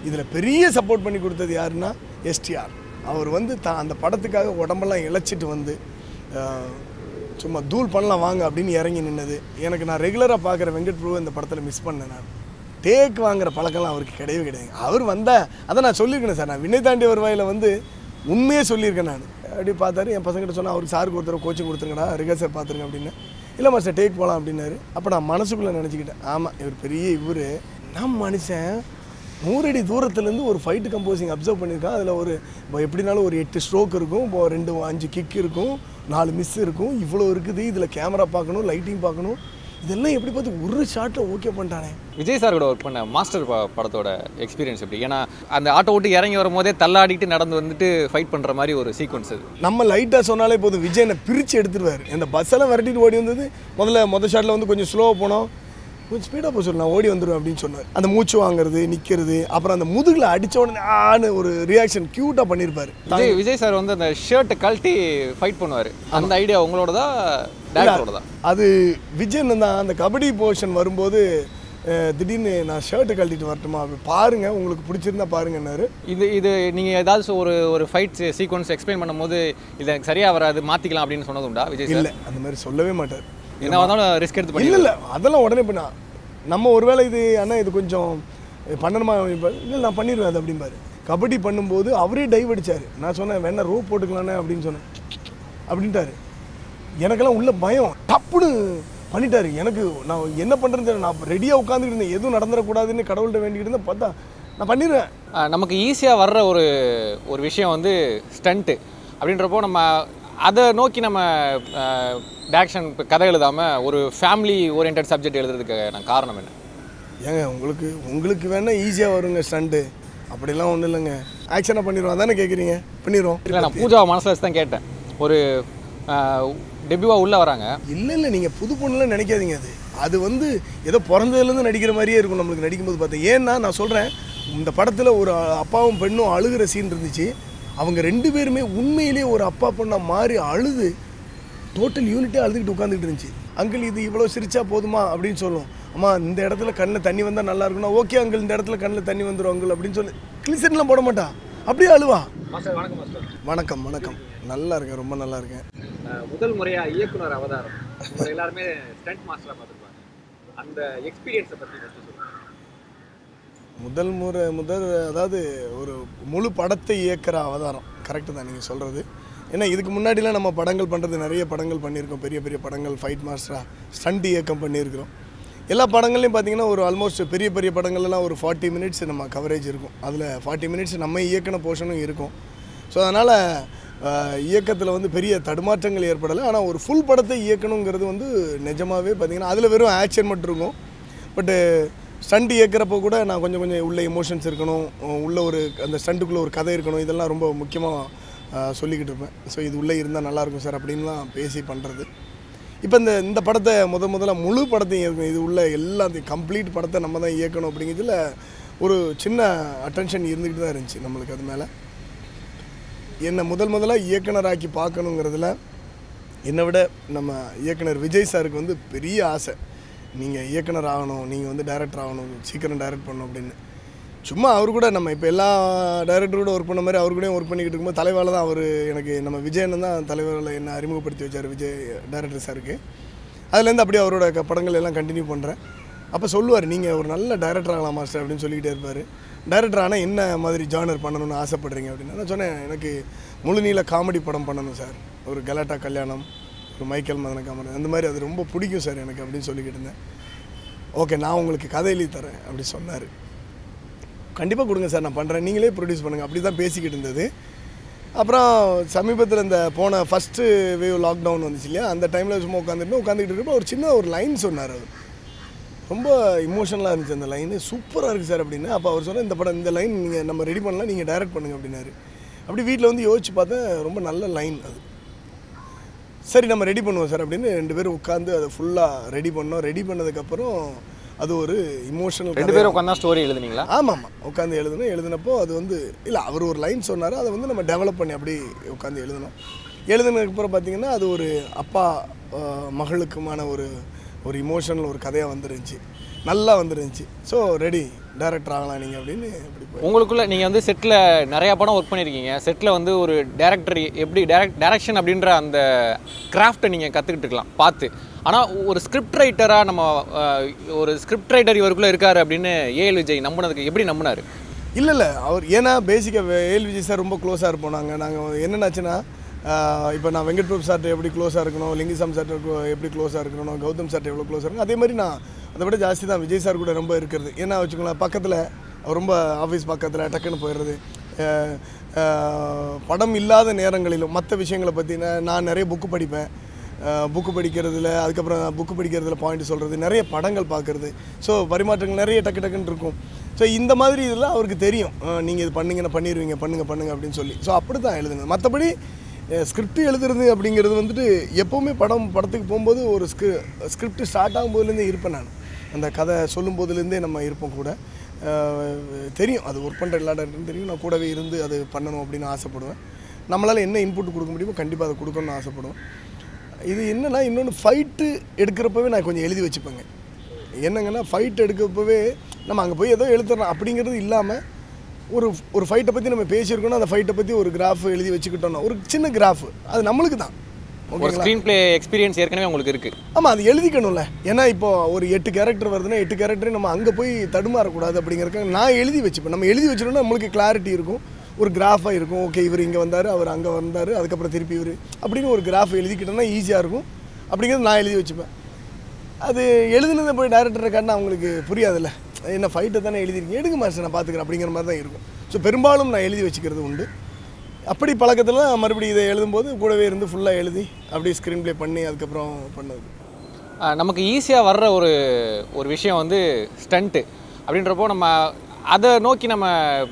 இதில் பெரிய சப்போர்ட் பண்ணி கொடுத்தது யாருன்னா எஸ்டிஆர் அவர் வந்து தான் அந்த படத்துக்காக உடம்பெல்லாம் இழைச்சிட்டு வந்து அஹ், சும்மா தூள் பண்ணலாம் வாங்க அப்படின்னு இறங்கி நின்னது எனக்கு நான் ரெகுலராக பார்க்குற வெங்கட் பிரபு இந்த படத்தில் மிஸ் பண்ணேன் நான் டேக் வாங்குற பழக்கம்லாம் அவருக்கு கிடையவே கிடையாது அவர் வந்தால் அதை நான் சொல்லியிருக்கேன் சார் நான் விண்ணை தாண்டி வருவாயில் வந்து உண்மையே சொல்லியிருக்கேன் நான் அப்படி பார்த்தாரு என் பசங்கிட்ட சொன்னால் அவருக்கு சாருக்கு ஒருத்தர் கோச்சிங் கொடுத்துருங்கடா ரிகர்சல் பார்த்துருங்க அப்படின்னு இல்லை மாஸ்டர் டேக் போகலாம் அப்படின்னாரு அப்போ நான் மனசுக்குள்ளே நினச்சிக்கிட்டேன் ஆமாம் இவர் பெரிய இவர் நம்ம மனுஷன் நூறடி தூரத்துலேருந்து ஒரு ஃபைட்டு கம்போசிங் அப்சர்வ் பண்ணியிருக்கான் அதில் ஒரு இப்போ எப்படினாலும் ஒரு எட்டு ஸ்ட்ரோக் இருக்கும் இப்போ ரெண்டு அஞ்சு கிக் இருக்கும் நாலு மிஸ் இருக்கும் இவ்வளோ இருக்குது இதில் கேமரா பார்க்கணும் லைட்டிங் பார்க்கணும் இதெல்லாம் எப்படி பார்த்து ஒரு ஷாட்டில் ஓகே பண்ணிட்டானே விஜய் சார் கூட ஒர்க் பண்ண மாஸ்டர் ப- படத்தோட எக்ஸ்பீரியன்ஸ் எப்படி ஏன்னா அந்த ஆட்டோ விட்டு இறங்கி வரும்போதே தள்ளாடிட்டு நடந்து வந்துட்டு ஃபைட் பண்ணுற மாதிரி ஒரு சீக்வன்ஸ் அது நம்ம லைட்டாக சொன்னாலே போதும் விஜய் என்னை பிரித்து எடுத்துருவார் இந்த பஸ்ஸெல்லாம் விரட்டிட்டு ஓடி வந்தது முதல்ல மொதல் ஷாட்டில் வந்து கொஞ்சம் ஸ்லோவாக போனோம் கொஞ்சம் ஸ்பீடாக போக சொல்லு நான் ஓடி வந்துடுவேன் அப்படின்னு சொன்னார் அந்த மூச்சு வாங்குறது நிற்கிறது அப்புறம் அந்த முதுகில் அடிச்ச உடனே ஆன்னு ஒரு ரியாக்ஷன் க்யூட்டாக பண்ணியிருப்பார் விஜய் விஜய் சார் வந்து அந்த ஷர்ட்டை கழட்டி ஃபைட் பண்ணுவார் அந்த ஐடியா உங்களோட தான் டேரக்டரோட தான் அது விஜயன் தான் அந்த கபடி போர்ஷன் வரும்போது அஹ், திடீர்னு நான் ஷர்ட்டை கழட்டிட்டு வரட்டுமா அப்படி பாருங்க உங்களுக்கு பிடிச்சிருந்தா பாருங்கன்னாரு இது இது நீங்கள் ஏதாவது ஒரு ஒரு ஃபைட் சீக்வன்ஸ் எக்ஸ்பிளைன் பண்ணும்போது இது எனக்கு சரியாக வராது மாற்றிக்கலாம் அப்படின்னு சொன்னது உண்டா விஜய் சார் இல்லை அந்த மாதிரி சொல்லவே மாட்டார் என்ன வந்தாலும் ரிஸ்க் எடுத்து பண்ணி இல்லை இல்லை அதெல்லாம் உடனே பண்ண நம்ம ஒருவேளை இது அண்ணா இது கொஞ்சம் பண்ணணுமா இல்லை நான் பண்ணிடுவேன் அது அப்படிம்பாரு கபடி பண்ணும்போது அவரே டைவ் அடிச்சார் நான் சொன்னேன் வேணா ரோப் போட்டுக்கலானே அப்படின்னு சொன்னேன் அப்படின்ட்டாரு எனக்கெல்லாம் உள்ள பயம் டப்புன்னு பண்ணிட்டாரு எனக்கு நான் என்ன பண்ணுறது தெரியல. நான் ரெடியாக உட்காந்துக்கிட்டு இருந்தேன் எதுவும் நடந்துடக்கூடாதுன்னு கடவுள்கிட்ட வேண்டிக்கிட்டு இருந்தேன் பார்த்தா நான் பண்ணிடுவேன் ஆஹ் நமக்கு ஈஸியாக வர்ற ஒரு ஒரு விஷயம் வந்து ஸ்டண்ட்டு அப்படின்றப்போ நம்ம அதை நோக்கி நம்ம டேரக்ஷன் கதை எழுதாமல் ஒரு ஃபேமிலி ஓரியன்ட் சப்ஜெக்ட் எழுதுறதுக்கு நான் காரணம் என்ன ஏங்க உங்களுக்கு உங்களுக்கு வேணா ஈஸியாக வருங்க ஸ்டண்ட்டு அப்படிலாம் ஒன்றும் இல்லைங்க ஆக்ஷனாக பண்ணிடுவோம் அதானே கேட்குறீங்க பண்ணிடுவோம் இல்லை நான் பூஜாவை மனசில் வச்சு தான் கேட்டேன் ஒரு டெபியூவாக உள்ளே வராங்க இல்லை இல்லை நீங்கள் புது பொண்ணுலாம் நினைக்காதீங்க அது அது வந்து ஏதோ பிறந்ததுலேருந்து நடிக்கிற மாதிரியே இருக்கும் நம்மளுக்கு நடிக்கும்போது பார்த்தா ஏன்னா நான் சொல்கிறேன் இந்த படத்தில் ஒரு அப்பாவும் பெண்ணும் அழுகிற சீன் இருந்துச்சு அவங்க ரெண்டு பேருமே உண்மையிலேயே ஒரு அப்பா பொண்ணாக மாறி அழுது டோட்டல் யூனிட்டே அழுதுகிட்டு உட்காந்துக்கிட்டு இருந்துச்சு அங்கிள் இது இவ்வளோ சிரிச்சா போதுமா அப்படின்னு சொல்லும் அம்மா இந்த இடத்துல கண்ணில் தண்ணி வந்தால் நல்லா இருக்கும்னா ஓகே அங்கிள் இந்த இடத்துல கண்ணில் தண்ணி வந்துடும் அங்கிள் அப்படின்னு சொல்லி கிளிசன்லாம் போட மாட்டா அப்படியே அழுவா மாஸ்டர் வணக்கம் மாஸ்டர் வணக்கம் வணக்கம் நல்லா இருக்கேன் ரொம்ப நல்லா இருக்கேன் முதல் முறையாக இயக்குனர் அவதாரம் எல்லாருமே ஸ்டண்ட் மாஸ்டராக பார்த்துருப்பாங்க அந்த எக்ஸ்பீரியன்ஸை பற்றி ஃபஸ்ட்டு சொல்லுங்கள் முதல் முறை முதல் அதாவது ஒரு முழு படத்தை இயக்குற அவதாரம் கரெக்டு தான் நீங்கள் சொல்கிறது ஏன்னா இதுக்கு முன்னாடிலாம் நம்ம படங்கள் பண்ணுறது நிறைய படங்கள் பண்ணியிருக்கோம் பெரிய பெரிய படங்கள் ஃபைட் மாஸ்டராக ஸ்டண்ட் இயக்கம் பண்ணியிருக்கிறோம் எல்லா படங்கள்லையும் பார்த்தீங்கன்னா ஒரு ஆல்மோஸ்ட் பெரிய பெரிய படங்கள்லாம் ஒரு ஃபார்ட்டி மினிட்ஸ் நம்ம கவரேஜ் இருக்கும் அதில் ஃபார்ட்டி மினிட்ஸ் நம்ம இயக்கின போர்ஷனும் இருக்கும் ஸோ அதனால் இயக்கத்தில் வந்து பெரிய தடுமாற்றங்கள் ஏற்படலை ஆனால் ஒரு ஃபுல் படத்தை இயக்கணுங்கிறது வந்து நிஜமாகவே பார்த்தீங்கன்னா அதில் வெறும் ஆக்ஷன் மட்டும் இருக்கும் பட்டு ஸ்டண்ட் இயக்கிறப்போ கூட நான் கொஞ்சம் கொஞ்சம் உள்ள எமோஷன்ஸ் இருக்கணும் உள்ள ஒரு அந்த ஸ்டண்ட்டுக்குள்ளே ஒரு கதை இருக்கணும் இதெல்லாம் ரொம்ப முக்கியமாக சொல்லிக்கிட்டு இருப்பேன் ஸோ இது உள்ளே இருந்தால் நல்லாயிருக்கும் சார் அப்படின்லாம் பேசி பண்ணுறது இப்போ இந்த இந்த படத்தை முத முதல்ல முழு படத்தையும் இயக்கணும் இது உள்ள எல்லாத்தையும் கம்ப்ளீட் படத்தை நம்ம தான் இயக்கணும் அப்படிங்கிறதுல ஒரு சின்ன அட்டென்ஷன் இருந்துக்கிட்டு தான் இருந்துச்சு நம்மளுக்கு அது மேலே என்னை முதல் முதலாக இயக்குனராக்கி பார்க்கணுங்கிறதுல என்னை விட நம்ம இயக்குனர் விஜய் சாருக்கு வந்து பெரிய ஆசை நீங்கள் இயக்குனர் ஆகணும் நீங்கள் வந்து டைரக்டர் ஆகணும் சீக்கிரம் டைரக்ட் பண்ணணும் அப்படின்னு சும்மா அவர் கூட நம்ம இப்போ எல்லா டைரக்டர் கூட ஒர்க் பண்ண மாதிரி அவர் கூடயும் ஒர்க் பண்ணிக்கிட்டு இருக்கும்போது தலைவால தான் அவர் எனக்கு நம்ம விஜயன் தான் தலைவரில் என்னை அறிமுகப்படுத்தி வச்சார் விஜய் டைரக்டர் சாருக்கு அதுலேருந்து அப்படியே அவரோட க- படங்கள் எல்லாம் கண்டினியூ பண்ணுறேன் அப்போ சொல்லுவார் நீங்கள் ஒரு நல்ல டைரக்டர் ஆகலாம் மாஸ்டர் அப்படின்னு சொல்லிக்கிட்டே இருப்பார் டைரக்டர் ஆனால் என்ன மாதிரி ஜானர் பண்ணணும்னு ஆசைப்படுறீங்க அப்படின்னு நான் சொன்னேன் எனக்கு முழு நீள காமெடி படம் பண்ணணும் சார் ஒரு கலாட்டா கல்யாணம் ஒரு மைக்கேல் மதன காமெடி அந்த மாதிரி அது ரொம்ப பிடிக்கும் சார் எனக்கு அப்படின்னு சொல்லிக்கிட்டு இருந்தேன் ஓகே நான் உங்களுக்கு கதை எழுதி தரேன் அப்படி சொன்னார் கண்டிப்பாக கொடுங்க சார் நான் பண்ணுறேன் நீங்களே ப்ரொடியூஸ் பண்ணுங்கள் அப்படி தான் பேசிக்கிட்டு இருந்தது அப்புறம் சமீபத்தில் இந்த போன ஃபஸ்ட்டு வேவ் லாக்டவுன் வந்துச்சு இல்லையா அந்த டைமில் சும்மா உட்காந்துட்டு உட்காந்துக்கிட்டு இருக்கப்போ ஒரு சின்ன ஒரு லைன் சொன்னார் அவர் ரொம்ப இமோஷனலாக இருந்துச்சு அந்த லைனு சூப்பராக இருக்குது சார் அப்படின்னு அப்போ அவர் சொன்ன இந்த படம் இந்த லைன் நீங்கள் நம்ம ரெடி பண்ணலாம் நீங்கள் டைரக்ட் பண்ணுங்க அப்படின்னாரு அப்படி வீட்டில் வந்து யோசிச்சு பார்த்தேன் ரொம்ப நல்ல லைன் அது சரி நம்ம ரெடி பண்ணுவோம் சார் அப்படின்னு ரெண்டு பேரும் உட்காந்து அதை ஃபுல்லாக ரெடி பண்ணோம் ரெடி பண்ணதுக்கப்புறம் அது ஒரு இமோஷனல் ரெண்டு பேரும் உட்காந்தா ஸ்டோரி எழுதுனீங்களா ஆமாம் ஆமாம் உட்காந்து எழுதணும் எழுதினப்போ அது வந்து இல்லை அவர் ஒரு லைன் சொன்னார் அதை வந்து நம்ம டெவலப் பண்ணி அப்படி உட்காந்து எழுதணும் எழுதுனதுக்கப்புறம் பார்த்தீங்கன்னா அது ஒரு அப்பா அஹ், மகளுக்குமான ஒரு ஒரு இமோஷனல் ஒரு கதையாக வந்துருந்துச்சு நல்லா வந்துருந்துச்சு ஸோ ரெடி டேரக்டர் ஆகலாம் நீங்கள் அப்படின்னு அப்படி போய் உங்களுக்குள்ள நீங்கள் வந்து செட்டில் நிறையா படம் ஒர்க் பண்ணியிருக்கீங்க செட்டில் வந்து ஒரு டேரக்டர் எப்படி டேரக்ட் டேரக்ஷன் அப்படின்ற அந்த கிராஃப்டை நீங்கள் கற்றுக்கிட்டு இருக்கலாம் பார்த்து ஆனால் ஒரு ஸ்கிரிப்ட் ரைட்டராக நம்ம அஹ், ஒரு ஸ்கிரிப்ட் ரைட்டர் இவருக்குள்ளே இருக்காரு அப்படின்னு ஏஎல் விஜய் நம்பினதுக்கு எப்படி நம்பினாரு இல்லை இல்லை அவர் ஏன்னா பேசிக்காக ஏல் விஜய் சார் ரொம்ப க்ளோஸாக இருப்போம் நாங்கள் நாங்கள் என்னென்னாச்சுன்னா இப்போ நான் வெங்கட் பிரபு சார்ட்ட எப்படி க்ளோஸாக இருக்கணும் லிங்கிசாம் சார்ட்ட எப்படி க்ளோஸாக இருக்கணும் கௌதம் சார்ட்ட எவ்வளோ க்ளோஸாக இருக்கணும் அதே மாதிரி நான் அதை விட ஜாஸ்தி தான் விஜய் சார் கூட ரொம்ப இருக்கிறது ஏன்னா வச்சுக்கோங்களேன் பக்கத்தில் அவர் ரொம்ப ஆஃபீஸ் பக்கத்தில் டக்குன்னு போயிடுறது அஹ், அஹ், படம் இல்லாத நேரங்களிலும் மற்ற விஷயங்களை பற்றி நான் நான் நிறைய புக்கு படிப்பேன் புக்கு படிக்கிறதுல அதுக்கப்புறம் புக்கு படிக்கிறதுல பாயிண்ட் சொல்கிறது நிறைய படங்கள் பார்க்குறது ஸோ பரிமாற்றங்கள் நிறைய டக்கு டக்குன்னு இருக்கும் ஸோ இந்த மாதிரி இதெல்லாம் அவருக்கு தெரியும் நீங்கள் இது பண்ணீங்கன்னா பண்ணிடுவீங்க பண்ணுங்க பண்ணுங்க அப்படின்னு சொல்லி ஸோ அப்படி தான் எழுதுங்க மற்றபடி ஸ்கிரிப்ட் எழுதுறது அப்படிங்கிறது வந்துட்டு எப்போவுமே படம் படத்துக்கு போகும்போது ஒரு ஸ்கிரி ஸ்கிரிப்ட் ஸ்டார்ட் ஆகும்போதுலேருந்தே இருப்பேன் நான் அந்த கதை சொல்லும் போதுலேருந்தே நம்ம இருப்போம் கூட அஹ், தெரியும் அது ஒர்க் பண்ணுற எல்லா டேரக்டரும் தெரியும் நான் கூடவே இருந்து அது பண்ணணும் அப்படின்னு ஆசைப்படுவேன் நம்மளால் என்ன இன்புட் கொடுக்க முடியுமோ கண்டிப்பாக அதை கொடுக்கணும்னு ஆசைப்படுவேன் இது என்னன்னா இன்னொன்று ஃபைட்டு எடுக்கிறப்பவே நான் கொஞ்சம் எழுதி வச்சுப்பேங்க என்னங்கன்னா ஃபைட் எடுக்கிறப்பவே நம்ம அங்கே போய் ஏதோ எழுத்துறோம் அப்படிங்கிறது இல்லாமல் ஒரு ஒரு ஃபைட்டை பற்றி நம்ம பேசியிருக்கோம்னா அந்த ஃபைட்டை பற்றி ஒரு கிராஃப் எழுதி வச்சுக்கிட்டோம்னா ஒரு சின்ன கிராஃப் அது நம்மளுக்கு தான் ஒரு ஓகேங்களா ஸ்க்ரீன் ப்ளே எக்ஸ்பீரியன்ஸ் ஏற்கனவே உங்களுக்கு இருக்குது ஆமாம் அது எழுதிக்கணும்ல ஏன்னா இப்போ ஒரு எட்டு கேரக்டர் வருதுன்னா எட்டு கேரக்டரையும் நம்ம அங்கே போய் தடுமாறக்கூடாது அப்படிங்கிறதுக்காக நான் எழுதி வச்சுப்பேன் நம்ம எழுதி வச்சிட்டோம்னா நம்மளுக்கு கிளாரிட்டி இருக்கும் ஒரு கிராஃபாக இருக்கும் ஓகே இவர் இங்கே வந்தார் அவர் அங்கே வந்தார் அதுக்கப்புறம் திருப்பி இவர் அப்படின்னு ஒரு கிராஃப் எழுதிக்கிட்டோம்னா ஈஸியாக இருக்கும் அப்படிங்கிறது நான் எழுதி வச்சுப்பேன் அது எழுதுனதை போய் டேரக்டரை காட்டினா அவங்களுக்கு புரியாதுல்ல என்ன ஃபைட்டை தானே எழுதிருக்கீங்க எடுங்க மாஸ்டர் நான் பார்த்துக்கிறேன் அப்படிங்கிற மாதிரி தான் இருக்கும் ஸோ பெரும்பாலும் நான் எழுதி வச்சுக்கிறது உண்டு அப்படி பழக்கத்தில் மறுபடியும் இதை எழுதும்போது கூடவே இருந்து ஃபுல்லாக எழுதி அப்படியே ஸ்க்ரீன் ப்ளே பண்ணி அதுக்கப்புறம் பண்ணது ஆஹ் நமக்கு ஈஸியாக வர்ற ஒரு ஒரு விஷயம் வந்து ஸ்டண்ட்டு அப்படின்றப்போ நம்ம அதை நோக்கி நம்ம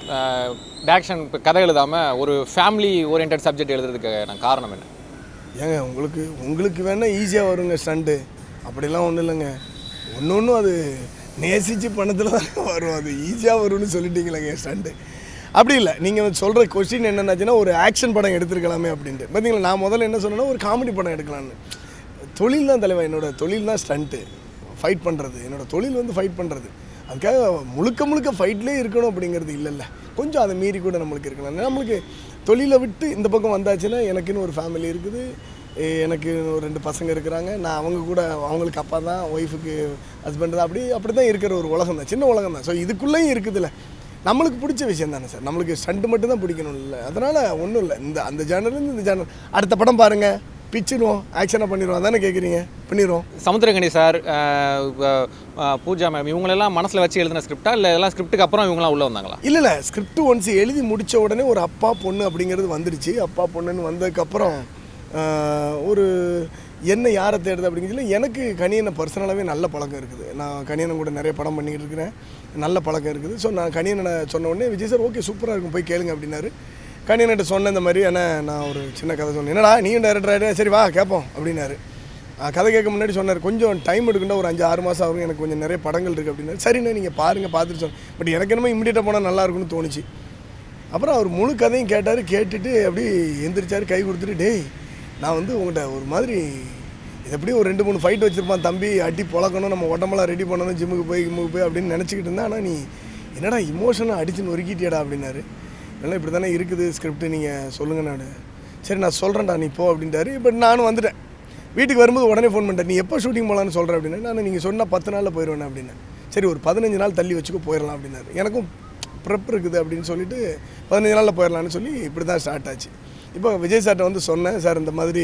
டேரக்ஷன் கதை எழுதாமல் ஒரு ஃபேமிலி ஓரியன்ட் சப்ஜெக்ட் எழுதுறதுக்கு நான் காரணம் என்ன ஏங்க உங்களுக்கு உங்களுக்கு வேணால் ஈஸியாக வருங்க ஸ்டண்ட்டு அப்படிலாம் ஒன்றும் இல்லைங்க ஒன்று ஒன்றும் அது நேசித்து பணத்தில் தான் வரும் அது ஈஸியாக வரும்னு சொல்லிட்டீங்களேங்க ஸ்டண்ட்டு அப்படி இல்லை நீங்கள் சொல்கிற கொஸ்டின் என்னென்னாச்சுன்னா ஒரு ஆக்ஷன் படம் எடுத்துருக்கலாமே அப்படின்ட்டு பார்த்தீங்களா நான் முதல்ல என்ன சொன்னேன்னா ஒரு காமெடி படம் எடுக்கலான்னு தொழில் தான் தலைவா என்னோட தொழில் தான் ஸ்டண்ட்டு ஃபைட் பண்ணுறது என்னோட தொழில் வந்து ஃபைட் பண்ணுறது அதுக்காக முழுக்க முழுக்க ஃபைட்லேயே இருக்கணும் அப்படிங்கிறது இல்லைல்ல கொஞ்சம் அதை மீறி கூட நம்மளுக்கு இருக்கலாம் நம்மளுக்கு தொழிலை விட்டு இந்த பக்கம் வந்தாச்சுன்னா எனக்குன்னு ஒரு ஃபேமிலி இருக்குது எ- எனக்கு ஒரு ரெண்டு பசங்க இருக்கிறாங்க நான் அவங்க கூட அவங்களுக்கு அப்பா தான் ஒய்ஃபுக்கு ஹஸ்பண்ட் தான் அப்படி அப்படி தான் இருக்கிற ஒரு உலகம் தான் சின்ன உலகம் தான் ஸோ இதுக்குள்ளேயும் இருக்குதுல்ல நம்மளுக்கு பிடிச்ச விஷயம் தானே சார் நம்மளுக்கு ஸ்டண்ட் மட்டும் தான் பிடிக்கணும் இல்லை அதனால் ஒன்றும் இல்லை இந்த அந்த ஜேனர்லேருந்து இந்த ஜேனர் அடுத்த படம் பாருங்கள் பிச்சிடுவோம் ஆக்ஷனாக பண்ணிடுவோம் அதானே கேட்குறீங்க பண்ணிடுவோம் சமுத்திரகனி சார் ஆஹ் ஆஹ் ஆஹ் பூஜா மேம் இவங்களெல்லாம் மனசில் வச்சு எழுதின ஸ்கிரிப்டா இல்லை இதெல்லாம் ஸ்கிரிப்டுக்கு அப்புறம் இவங்களாம் உள்ளே வந்தாங்களா இல்லை இல்லை ஸ்கிரிப்ட் ஒன்ஸ் எழுதி முடித்த உடனே ஒரு அப்பா பொண்ணு அப்படிங்கிறது வந்துடுச்சு அப்பா பொண்ணுன்னு வந்ததுக்கப்புறம் ஆஹ், ஒரு என்ன யாரை தேடுது அப்படிங்கிறதுல எனக்கு கணியனை பர்சனலாகவே நல்ல பழக்கம் இருக்குது நான் கணியனை கூட நிறைய படம் பண்ணிக்கிட்டு இருக்கிறேன் நல்ல பழக்கம் இருக்குது ஸோ நான் கணியனை சொன்ன உடனே விஜய் சார் ஓகே சூப்பராக இருக்கும் போய் கேளுங்க அப்படின்னாரு கணியன்கிட்ட சொன்ன இந்த மாதிரி ஆனால் நான் ஒரு சின்ன கதை சொன்னேன் என்னடா நீயும் டேரக்டர் ஆகிடு சரி வா கேட்போம் அப்படின்னாரு ஆஹ் கதை கேட்க முன்னாடி சொன்னார் கொஞ்சம் டைம் எடுக்கணும் ஒரு அஞ்சு ஆறு மாதம் ஆகும் எனக்கு கொஞ்சம் நிறைய படங்கள் இருக்குது அப்படின்னாரு சரிண்ணே நீங்கள் பாருங்கள் பார்த்துட்டு சொன்னேன் பட் எனக்கு என்னமோ இம்மிடியட்டாக போனால் நல்லா இருக்கும்னு தோணுச்சு அப்புறம் அவர் முழு கதையும் கேட்டார் கேட்டுட்டு அப்படி எந்திரிச்சார் கை கொடுத்துட்டு டேய் நான் வந்து உங்கள்கிட்ட ஒரு மாதிரி இது எப்படியும் ஒரு ரெண்டு மூணு ஃபைட் வச்சுருப்பான் தம்பி அடி பொழக்கணும் நம்ம உடம்பெல்லாம் ரெடி பண்ணணும் ஜிம்முக்கு போய் ஜிம்முக்கு போய் அப்படின்னு நினச்சிக்கிட்டு இருந்தேன் ஆனால் நீ என்னடா இமோஷனாக அடிச்சு நொறுக்கிட்டியடா அப்படின்னாரு இல்லை இப்படி தானே இருக்குது ஸ்கிரிப்ட் நீங்கள் சொல்லுங்கள் நான் சரி நான் சொல்கிறேன்டா நீ போ அப்படின்ட்டாரு இப்போ நானும் வந்துட்டேன் வீட்டுக்கு வரும்போது உடனே ஃபோன் பண்ணிட்டேன் நீ எப்போ ஷூட்டிங் போகலான்னு சொல்கிறேன் அப்படின்னு நான் நீங்கள் சொன்னால் பத்து நாளில் போயிடுவேன் அப்படின்னு சரி ஒரு பதினஞ்சு நாள் தள்ளி வச்சுக்கோ போயிடலாம் அப்படின்னாரு எனக்கும் ப்ரெப் இருக்குது அப்படின்னு சொல்லிட்டு பதினஞ்சு நாளில் போயிடலான்னு சொல்லி இப்படி தான் ஸ்டார்ட் ஆச்சு இப்போ விஜய் சார்ட்ட வந்து சொன்னேன் சார் இந்த மாதிரி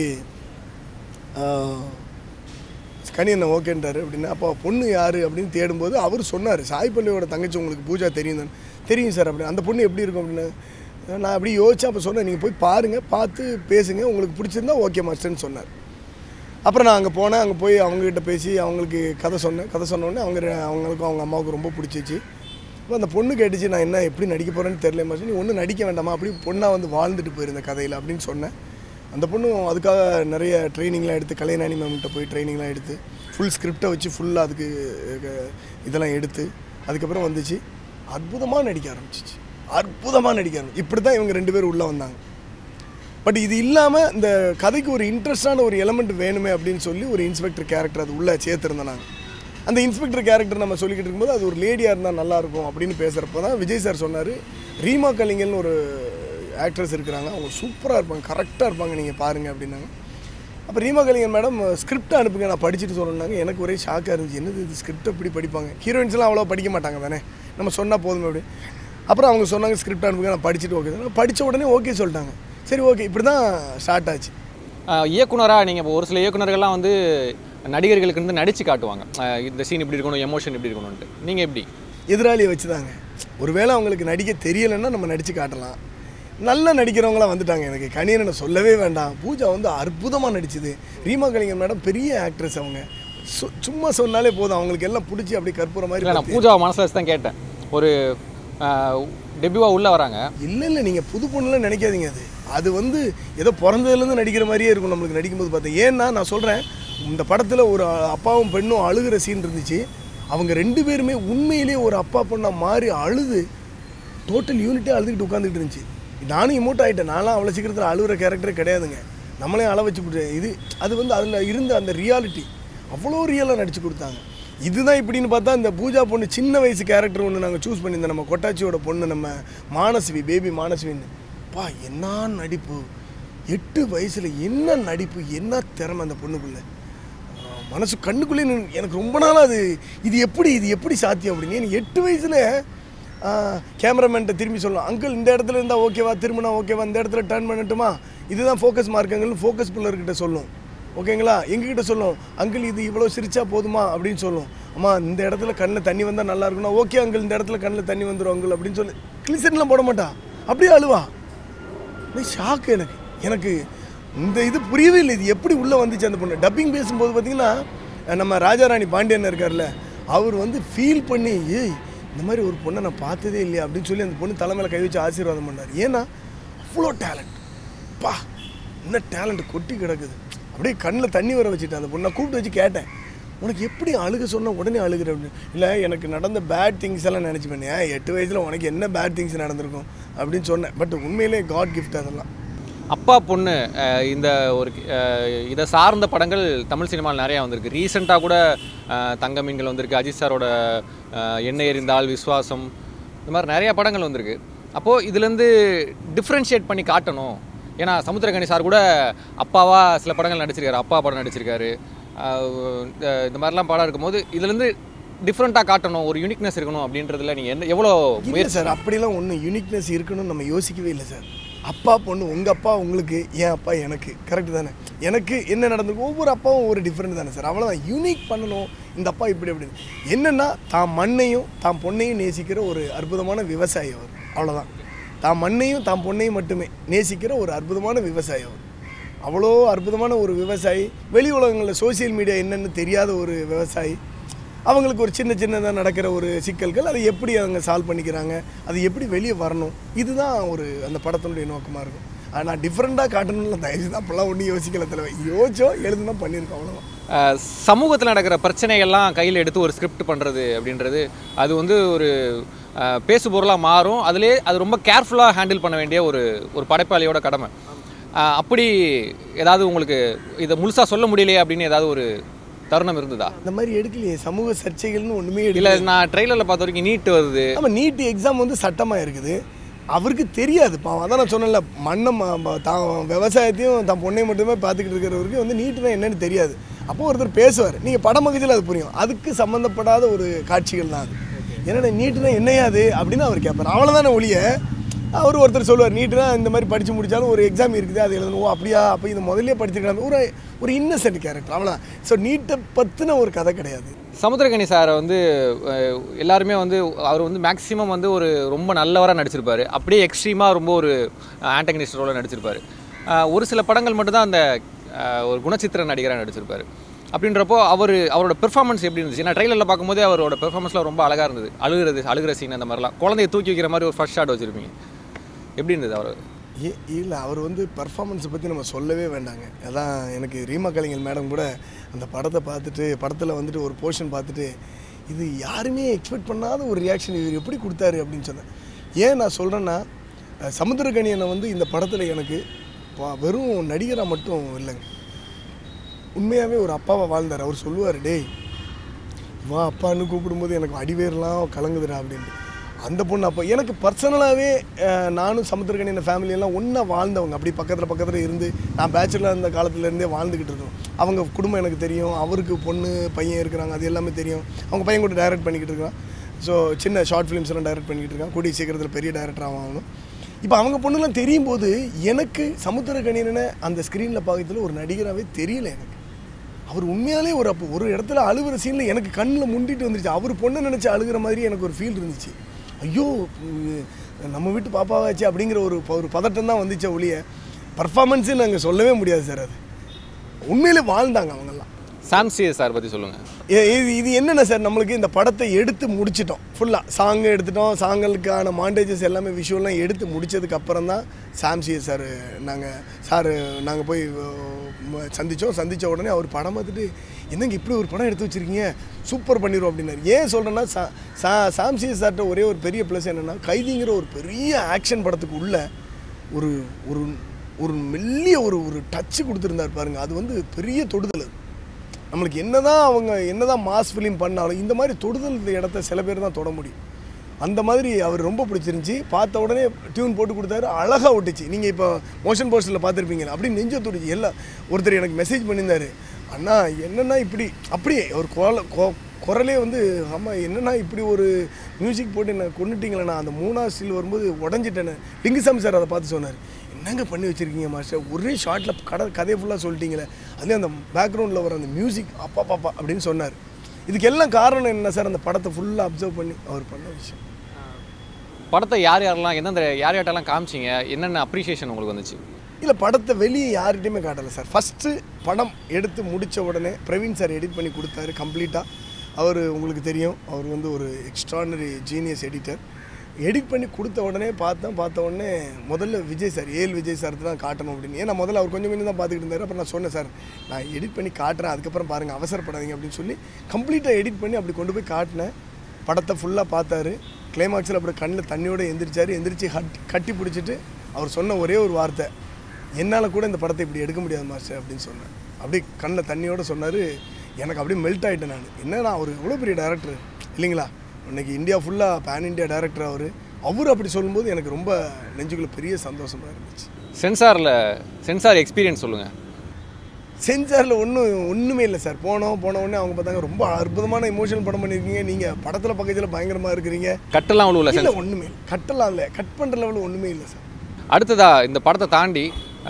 கனி என்ன ஓகேன்றாரு அப்படின்னு அப்போ பொண்ணு யார் அப்படின்னு தேடும்போது அவர் சொன்னார் சாய் பள்ளியோட தங்கச்சி உங்களுக்கு பூஜா தெரியும் தானே தெரியும் சார் அப்படின்னு அந்த பொண்ணு எப்படி இருக்கும் அப்படின்னு நான் அப்படி யோசிச்சு அப்போ சொன்னேன் நீங்கள் போய் பாருங்கள் பார்த்து பேசுங்க உங்களுக்கு பிடிச்சிருந்தா ஓகே மாஸ்டர்னு சொன்னார் அப்புறம் நான் அங்கே போனேன் அங்கே போய் அவங்ககிட்ட பேசி அவங்களுக்கு கதை சொன்னேன் கதை சொன்ன உடனே அவங்க ரெ- அவங்களுக்கும் அவங்க அம்மாவுக்கு ரொம்ப பிடிச்சிச்சு அப்போ அந்த பொண்ணு கேட்டுச்சு நான் என்ன எப்படி நடிக்க போகிறேன்னு தெரியல மாஸ்டர் நீ ஒன்றும் நடிக்க வேண்டாமா அப்படி பொண்ணாக வந்து வாழ்ந்துட்டு போயிருந்த கதையில் அப்படின்னு சொன்னேன் அந்த பொண்ணும் அதுக்காக நிறைய ட்ரைனிங்லாம் எடுத்து கலைஞானி மேம்கிட்ட போய் ட்ரைனிங்லாம் எடுத்து ஃபுல் ஸ்கிரிப்டை வச்சு ஃபுல்லாக அதுக்கு அஹ், இதெல்லாம் எடுத்து அதுக்கப்புறம் வந்துச்சு அற்புதமாக நடிக்க ஆரம்பிச்சிச்சு அற்புதமாக நடிக்க ஆரம்பிச்சு இப்படி தான் இவங்க ரெண்டு பேரும் உள்ளே வந்தாங்க பட் இது இல்லாமல் இந்த கதைக்கு ஒரு இன்ட்ரெஸ்டான ஒரு எலமெண்ட் வேணுமே அப்படின்னு சொல்லி ஒரு இன்ஸ்பெக்டர் கேரக்டர் அது உள்ளே சேர்த்துருந்தேன் நாங்கள் அந்த இன்ஸ்பெக்டர் கேரக்டர் நம்ம சொல்லிக்கிட்டு இருக்கும்போது அது ஒரு லேடியாக இருந்தால் நல்லாயிருக்கும் அப்படின்னு பேசுகிறப்போ தான் விஜய் சார் சொன்னார் ரீமா கலிங்கல்னு ஒரு ஆக்ட்ரஸ் இருக்கிறாங்க அவங்க சூப்பராக இருப்பாங்க கரெக்டாக இருப்பாங்க நீங்கள் பாருங்கள் அப்படின்னாங்க அப்போ ரீமா கலிங்கன் மேடம் ஸ்கிரிப்ட் அனுப்புங்க நான் படிச்சுட்டு சொல்லணுன்னாங்க எனக்கு ஒரே ஷாக்காக இருந்துச்சு என்னது இது ஸ்கிரிப்ட் எப்படி படிப்பாங்க ஹீரோயின்ஸ்லாம் அவ்வளோ படிக்க மாட்டாங்க தானே நம்ம சொன்னால் போதும் அப்படி அப்புறம் அவங்க சொன்னாங்க ஸ்கிரிப்ட் அனுப்புங்க நான் படிச்சுட்டு ஓகே நான் படித்த உடனே ஓகே சொல்லிட்டாங்க சரி ஓகே இப்படி தான் ஸ்டார்ட் ஆச்சு இயக்குனராக நீங்கள் ஒரு சில இயக்குனர்கள்லாம் வந்து நடிகர்களுக்கு வந்து நடித்து காட்டுவாங்க அஹ் இந்த சீன் இப்படி இருக்கணும் எமோஷன் இப்படி இருக்கணும்ன்ட்டு நீங்கள் எப்படி எதிராளியை வச்சு தாங்க ஒருவேளை அவங்களுக்கு நடிக்க தெரியலைன்னா நம்ம நடித்து காட்டலாம் நல்லா நடிக்கிறவங்களாம் வந்துட்டாங்க எனக்கு கணியனை சொல்லவே வேண்டாம் பூஜா வந்து அற்புதமாக நடிச்சுது ரீமா கலிங்கன் மேடம் பெரிய ஆக்ட்ரஸ் அவங்க சு- சும்மா சொன்னாலே போதும் அவங்களுக்கு எல்லாம் பிடிச்சி அப்படியே கற்பூர மாதிரி இல்லை நான் பூஜா மனசில் வச்சு தான் கேட்டேன் ஒரு டெபியூவாக உள்ளே வராங்க இல்லை இல்லை நீங்கள் புது பொண்ணுலாம் நினைக்காதீங்க அது அது வந்து ஏதோ பிறந்ததுலேருந்து நடிக்கிற மாதிரியே இருக்கும் நம்மளுக்கு நடிக்கும்போது பார்த்தேன் ஏன்னா நான் சொல்கிறேன் இந்த படத்தில் ஒரு அப்பாவும் பெண்ணும் அழுகிற சீன் இருந்துச்சு அவங்க ரெண்டு பேருமே உண்மையிலேயே ஒரு அப்பா பொண்ணாக மாறி அழுது டோட்டல் யூனிட்டே அழுதுகிட்டு உட்காந்துக்கிட்டு இருந்துச்சு நானும் இமோட் ஆகிட்டேன் நான்லாம் அவ்வளோ சீக்கிரத்தில் அழுகிற கேரக்டரே கிடையாதுங்க நம்மளே அழ வச்சு விட்டு இது அது வந்து அதில் இருந்த அந்த ரியாலிட்டி அவ்வளோ ரியலாக நடிச்சு கொடுத்தாங்க இதுதான் இப்படின்னு பார்த்தா இந்த பூஜா பொண்ணு சின்ன வயசு கேரக்டர் ஒன்று நாங்கள் சூஸ் பண்ணியிருந்தோம் நம்ம கொட்டாச்சியோட பொண்ணு நம்ம மானஸ்வி பேபி மானஸ்வின்னு பா என்ன நடிப்பு எட்டு வயசில் என்ன நடிப்பு என்ன திறமை அந்த பொண்ணுக்குள்ள ஆஹ் மனசு கண்ணுக்குள்ளே நின்னு- எனக்கு ரொம்ப நாளாக அது இது எப்படி இது எப்படி சாத்தியம் அப்படின்னு எனக்கு எட்டு வயசில் கேமராமேன்ட்ட திரும்பி சொல்லலாம் அங்கிள் இந்த இடத்துல இருந்தால் ஓகேவா திரும்பினா ஓகேவா இந்த இடத்துல டர்ன் பண்ணட்டுமா இதுதான் ஃபோக்கஸ் மார்க்குங்கள்னு ஃபோக்கஸ் பில்லர்கிட்ட சொல்லும் ஓகேங்களா எங்ககிட்ட சொல்லும் அங்கிள் இது இவ்வளோ சிரிச்சா போதுமா அப்படின்னு சொல்லும் அம்மா இந்த இடத்துல கண்ணில் தண்ணி வந்தால் நல்லா இருக்கும்னா ஓகே அங்கிள் இந்த இடத்துல கண்ணில் தண்ணி வந்துடும் அங்கிள் அப்படின்னு சொல்லி கிளிசர்லாம் போட மாட்டா அப்படியே அழுவா ஷாக்கு எனக்கு எனக்கு இந்த இது புரியவே இல்லை இது எப்படி உள்ளே வந்துச்சு அந்த பொண்ணு டப்பிங் பேசும்போது பார்த்தீங்கன்னா நம்ம ராஜாராணி பாண்டியன் இருக்கார்ல அவர் வந்து ஃபீல் பண்ணி ஏய் இந்த மாதிரி ஒரு பொண்ணை நான் பார்த்ததே இல்லையா அப்படின்னு சொல்லி அந்த பொண்ணு தலைமையில கை வச்சு ஆசீர்வாதம் பண்ணார் ஏன்னா அவ்வளோ டேலண்ட் பா என்ன டேலண்ட் கொட்டி கிடக்குது அப்படியே கண்ணில் தண்ணி வர வச்சுட்டேன் அந்த பொண்ணை கூப்பிட்டு வச்சு கேட்டேன் உனக்கு எப்படி அழுக சொன்னால் உடனே அழுகிற அப்படின்னு இல்லை எனக்கு நடந்த பேட் திங்ஸ் எல்லாம் நினச்சி பண்ணேன் எட்டு வயசில் உனக்கு என்ன பேட் திங்ஸ் நடந்திருக்கும் அப்படின்னு சொன்னேன் பட் உண்மையிலே காட் கிஃப்ட் அதெல்லாம் அப்பா பொண்ணு அஹ் இந்த ஒரு அஹ் இதை சார்ந்த படங்கள் தமிழ் சினிமாவில் நிறையா வந்திருக்கு ரீசெண்டாக கூட அஹ் தங்க மீன்கள் வந்திருக்கு அஜித் சாரோட அஹ் எண்ணெய் எறிந்தால் விஸ்வாசம் இந்த மாதிரி நிறையா படங்கள் வந்திருக்கு அப்போது இதுலேருந்து டிஃப்ரென்ஷியேட் பண்ணி காட்டணும் ஏன்னா சமுத்திரகனி சார் கூட அப்பாவா சில படங்கள் நடிச்சிருக்காரு அப்பா படம் நடிச்சிருக்காரு அஹ் இந்த- இந்த மாதிரிலாம் படம் இருக்கும்போது இதுலேருந்து டிஃப்ரெண்ட்டாக காட்டணும் ஒரு யூனிக்னஸ் இருக்கணும் அப்படின்றதுல நீங்கள் என்ன எவ்வளோ இல்லை சார் அப்படிலாம் ஒன்றும் யூனிக்னஸ் இருக்கணும்னு நம்ம யோசிக்கவே இல்லை சார் அப்பா பொண்ணு உங்கள் அப்பா உங்களுக்கு என் அப்பா எனக்கு கரெக்டு தானே எனக்கு என்ன நடந்திருக்கு ஒவ்வொரு அப்பாவும் ஒரு டிஃப்ரெண்ட் தானே சார் அவ்வளோதான் யூனிக் பண்ணணும் இந்த அப்பா இப்படி அப்படி என்னென்னா தான் மண்ணையும் தான் பொண்ணையும் நேசிக்கிற ஒரு அற்புதமான விவசாயி அவர் அவ்வளோதான் தான் மண்ணையும் தான் பொண்ணையும் மட்டுமே நேசிக்கிற ஒரு அற்புதமான விவசாயி அவர் அவ்வளோ அற்புதமான ஒரு விவசாயி வெளி உலகங்களில் சோஷியல் மீடியா என்னன்னு தெரியாத ஒரு விவசாயி அவங்களுக்கு ஒரு சின்ன சின்னதாக நடக்கிற ஒரு சிக்கல்கள் அதை எப்படி அவங்க சால்வ் பண்ணிக்கிறாங்க அது எப்படி வெளியே வரணும் இதுதான் ஒரு அந்த படத்தினுடைய நோக்கமாக இருக்கும் ஆனால் டிஃப்ரெண்ட்டாக காட்டணும்னு தயவு தான் அப்போல்லாம் ஒன்றும் யோசிக்கல தலைவை யோசிச்சோம் எழுதுனா பண்ணியிருக்கோம் அவ்வளோதான் சமூகத்தில் நடக்கிற பிரச்சனைகள்லாம் கையில் எடுத்து ஒரு ஸ்கிரிப்ட் பண்ணுறது அப்படின்றது அது வந்து ஒரு அஹ், பேசுபொருளாக மாறும் அதுலேயே அது ரொம்ப கேர்ஃபுல்லாக ஹேண்டில் பண்ண வேண்டிய ஒரு ஒரு படைப்பாளியோட கடமை அஹ், அப்படி ஏதாவது உங்களுக்கு இதை முழுசாக சொல்ல முடியலையே அப்படின்னு ஏதாவது ஒரு தருணம் இருந்ததா இந்த மாதிரி எடுக்கலையே சமூக சர்ச்சைகள்னு ஒன்றுமே இல்லை எடுக்கல நான் ட்ரெய்லரில் பார்த்த வரைக்கும் நீட் வருது ஆமாம் நீட் எக்ஸாம் வந்து சட்டமாக இருக்குது அவருக்கு தெரியாது பாவம் அதான் நான் சொன்னேன்ல மண்ணை ம- ம- தான் விவசாயத்தையும் தான் பொண்ணையும் மட்டுமே பார்த்துக்கிட்டு இருக்கிறவருக்கு வந்து நீட்டுனா என்னன்னு தெரியாது அப்போ ஒருத்தர் பேசுவார் நீங்கள் படம் மகிழ்ச்சியில் அது புரியும் அதுக்கு சம்மந்தப்படாத ஒரு காட்சிகள் தான் அது என்னடா நீட்டுனா என்னையா அது அப்படின்னு அவர் கேட்பார் அவ்வளோதானே ஒழிய அவர் ஒருத்தர் சொல்லுவார் நீட்டுனா இந்த மாதிரி படித்து முடித்தாலும் ஒரு எக்ஸாம் இருக்குது அது எழுதணும் ஓ அப்படியா அப்போ இது முதல்ல படிச்சிருக்கலாம் ஒரு ஒரு இன்னசென்ட் கேரக்டர் அவ்வளோதான் ஸோ நீட்டை பற்றின ஒரு கதை கிடையாது சமுத்திரகனி சாரை வந்து அஹ், எல்லாருமே வந்து அவர் வந்து மேக்ஸிமம் வந்து ஒரு ரொம்ப நல்லவராக நடிச்சிருப்பாரு அப்படியே எக்ஸ்ட்ரீமாக ரொம்ப ஒரு ஆண்டகனிஸ்ட் ரோலில் நடிச்சிருப்பாரு அஹ், ஒரு சில படங்கள் மட்டும்தான் அந்த அஹ், ஒரு குணச்சித்திர நடிகராக நடிச்சிருப்பாரு அப்படின்றப்போ அவர் அவரோட பெர்ஃபார்மன்ஸ் எப்படி இருந்துச்சு நான் ட்ரைலரில் பார்க்கும்போதே அவரோட பெர்ஃபார்மன்ஸ்லாம் ரொம்ப அழகாக இருந்தது அழுகிறது அழுகிற சீன் அந்த மாதிரிலாம் குழந்தைய தூக்கி வைக்கிற மாதிரி ஒரு ஃபர்ஸ்ட் ஷாட் வச்சுருப்பீங்க எப்படி இருந்தது அவர் ஏ இல்லை அவர் வந்து பர்ஃபார்மன்ஸை பற்றி நம்ம சொல்லவே வேண்டாங்க அதான் எனக்கு ரீமா கலைஞர் மேடம் கூட அந்த படத்தை பார்த்துட்டு படத்தில் வந்துட்டு ஒரு போர்ஷன் பார்த்துட்டு இது யாருமே எக்ஸ்பெக்ட் பண்ணாத ஒரு ரியாக்ஷன் இவர் எப்படி கொடுத்தாரு அப்படின்னு சொன்னேன் ஏன் நான் சொல்கிறேன்னா அஹ், சமுத்திரகனியனை வந்து இந்த படத்தில் எனக்கு பா- வெறும் நடிகராக மட்டும் இல்லைங்க உண்மையாகவே ஒரு அப்பாவை வாழ்ந்தார் அவர் சொல்லுவார் டேய் வா அப்பான்னு கூப்பிடும்போது எனக்கு அடிவேர்லாம் கலங்குதுடா அப்படின்ட்டு அந்த பொண்ணு அப்போ எனக்கு பர்சனலாகவே நானும் சமுத்திரக்கணி இந்த family எல்லாம் ஒன்றா வாழ்ந்தவங்க அப்படி பக்கத்தில் பக்கத்தில் இருந்து நான் பேச்சுலர் இருந்த காலத்துலேருந்தே வாழ்ந்துக்கிட்டு இருக்கோம் அவங்க குடும்பம் எனக்கு தெரியும் அவருக்கு பொண்ணு பையன் இருக்கிறாங்க அது எல்லாமே தெரியும் அவங்க பையன் கூட டைரக்ட் பண்ணிக்கிட்டு இருக்கான் ஸோ சின்ன ஷார்ட் ஃபிலிம்ஸ் எல்லாம் டைரக்ட் பண்ணிக்கிட்டு இருக்கான் கூடிய சீக்கிரத்தில் பெரிய டைரக்டர் ஆகணும் இப்போ அவங்க பொண்ணுலாம் தெரியும் போது எனக்கு சமுத்திரக்கணியனை அந்த ஸ்க்ரீனில் பார்க்கறதுல ஒரு நடிகராகவே தெரியல எனக்கு அவர் உண்மையாலே ஒரு அப்போ ஒரு இடத்துல அழுகிற சீனில் எனக்கு கண்ணில் முண்டிட்டு வந்துருச்சு அவர் பொண்ணை நினச்சி அழுகிற மாதிரி எனக்கு ஒரு ஃபீல் இருந்துச்சு ஐயோ உம், நம்ம வீட்டு பாப்பாவாச்சு அப்படிங்கிற ஒரு ப- ஒரு பதட்டம் தான் வந்துச்சே ஒழிய பர்ஃபார்மன்ஸு நாங்கள் சொல்லவே முடியாது சார் அது உண்மையிலே வாழ்ந்தாங்க அவங்கெல்லாம் சாம்சி சார் பற்றி சொல்லுங்கள் ஏ- இது இது என்னென்ன சார் நம்மளுக்கு இந்த படத்தை எடுத்து முடிச்சிட்டோம் ஃபுல்லாக சாங் எடுத்துட்டோம் சாங்களுக்கான மாண்டேஜஸ் எல்லாமே விஷுவல்லாம் எடுத்து முடிச்சதுக்கு அப்புறம் தான் சாம்சி சார் நாங்கள் சார் நாங்கள் போய் அஹ், சந்திச்சோம் சந்தித்த உடனே அவர் படம் பார்த்துட்டு என்னங்க இப்படி ஒரு படம் எடுத்து வச்சிருக்கீங்க சூப்பர் பண்ணிடுவோம் அப்படின்னாரு ஏன் சொல்கிறேன்னா சா சா சாம்சி சார்கிட்ட ஒரே ஒரு பெரிய ப்ளஸ் என்னென்னா கைதிங்கிற ஒரு பெரிய ஆக்ஷன் படத்துக்கு உள்ள ஒரு ஒரு ஒரு மெல்லிய ஒரு ஒரு டச்சு கொடுத்துருந்தார் பாருங்க அது வந்து பெரிய தொடுதல் அது நம்மளுக்கு என்னதான் அவங்க என்னதான் மாஸ் ஃபிலிம் பண்ணாலும் இந்த மாதிரி தொடுதல் இந்த இடத்த சில பேர் தான் தொட முடியும் அந்த மாதிரி அவர் ரொம்ப பிடிச்சிருந்துச்சி பார்த்த உடனே டியூன் போட்டு கொடுத்தாரு அழகாக ஒட்டுச்சு நீங்கள் இப்போ மோஷன் போஸ்டரில் பார்த்துருப்பீங்களா அப்படி நெஞ்ச தொடுச்சு எல்லாம் ஒருத்தர் எனக்கு மெசேஜ் பண்ணியிருந்தாரு அண்ணா என்னன்னா இப்படி அப்படியே ஒரு குரல கொ- குரலே வந்து ஆமாம் என்னன்னா இப்படி ஒரு மியூசிக் போட்டு என்ன கொண்டுட்டீங்களேண்ணா அந்த மூணாவது ஸ்டில் வரும்போது உடஞ்சிட்டேன்னு லிங்குசாமி சார் அதை பார்த்து சொன்னார் என்னங்க பண்ணி வச்சிருக்கீங்க மாஸ்டர் ஒரே ஷார்ட்டில் கடை கதையை ஃபுல்லாக சொல்லிட்டீங்களே அதுலேயும் அந்த பேக்ரவுண்டில் வர அந்த மியூசிக் அப்பா பாப்பா அப்படின்னு சொன்னார் இதுக்கு எல்லாம் காரணம் என்ன சார் அந்த படத்தை ஃபுல்லாக அப்சர்வ் பண்ணி அவர் பண்ண விஷயம் படத்தை யார் யாரெல்லாம் எந்தெந்த யார் யார்ட்டெல்லாம் காமிச்சிங்க என்னென்ன அப்ரிஷியேஷன் உங்களுக்கு வந்துச்சு இல்லை படத்தை வெளியே யார்கிட்டையுமே காட்டலை சார் ஃபஸ்ட்டு படம் எடுத்து முடித்த உடனே பிரவீன் சார் எடிட் பண்ணி கொடுத்தாரு கம்ப்ளீட்டாக அவர் உங்களுக்கு தெரியும் அவர் வந்து ஒரு எக்ஸ்ட்ரானரி ஜீனியஸ் எடிட்டர் எடிட் பண்ணி கொடுத்த உடனே பார்த்தேன் பார்த்த உடனே முதல்ல விஜய் சார் ஏல் விஜய் சார் தான் காட்டணும் அப்படின்னு ஏன்னா முதல்ல அவர் கொஞ்சம் கொஞ்சம் தான் பார்த்துக்கிட்டு இருந்தார் அப்புறம் நான் சொன்னேன் சார் நான் எடிட் பண்ணி காட்டுறேன் அதுக்கப்புறம் பாருங்கள் அவசரப்படாதீங்க அப்படின்னு சொல்லி கம்ப்ளீட்டாக எடிட் பண்ணி அப்படி கொண்டு போய் காட்டினேன் படத்தை ஃபுல்லாக பார்த்தாரு கிளைமாக்ஸில் அப்படி கண்ணில் தண்ணியோடு எந்திரிச்சாரு எந்திரிச்சு ஹட் கட்டி பிடிச்சிட்டு அவர் சொன்ன ஒரே ஒரு வார்த்தை என்னால் கூட இந்த படத்தை இப்படி எடுக்க முடியாது மாஸ்டர் அப்படின்னு சொன்னேன் அப்படியே கண்ணில் தண்ணியோடு சொன்னார் எனக்கு அப்படியே மெல்ட் ஆகிட்டேன் நான் என்னன்னா அவர் எவ்வளோ பெரிய டேரக்டர் இல்லைங்களா இன்னைக்கு இந்தியா ஃபுல்லாக பேன் இந்தியா டேரக்டர் அவர் அவர் அப்படி சொல்லும்போது எனக்கு ரொம்ப நெஞ்சுக்குள்ள பெரிய சந்தோஷமாக இருந்துச்சு சென்சாரில் சென்சார் எக்ஸ்பீரியன்ஸ் சொல்லுங்கள் சென்சாரில் ஒன்றும் ஒன்றுமே இல்லை சார் போனோம் போன உடனே அவங்க பார்த்தாங்க ரொம்ப அற்புதமான இமோஷனல் படம் பண்ணியிருக்கீங்க நீங்கள் படத்தில் பக்கத்தில் பயங்கரமாக இருக்கிறீங்க கட்டெல்லாம் அவ்வளோ இல்லை இல்லை ஒன்றுமே இல்லை கட்டலாம் இல்லை கட் பண்ணுற லெவலில் ஒன்றுமே இல்லை சார் அடுத்ததா இந்த படத்தை தாண்டி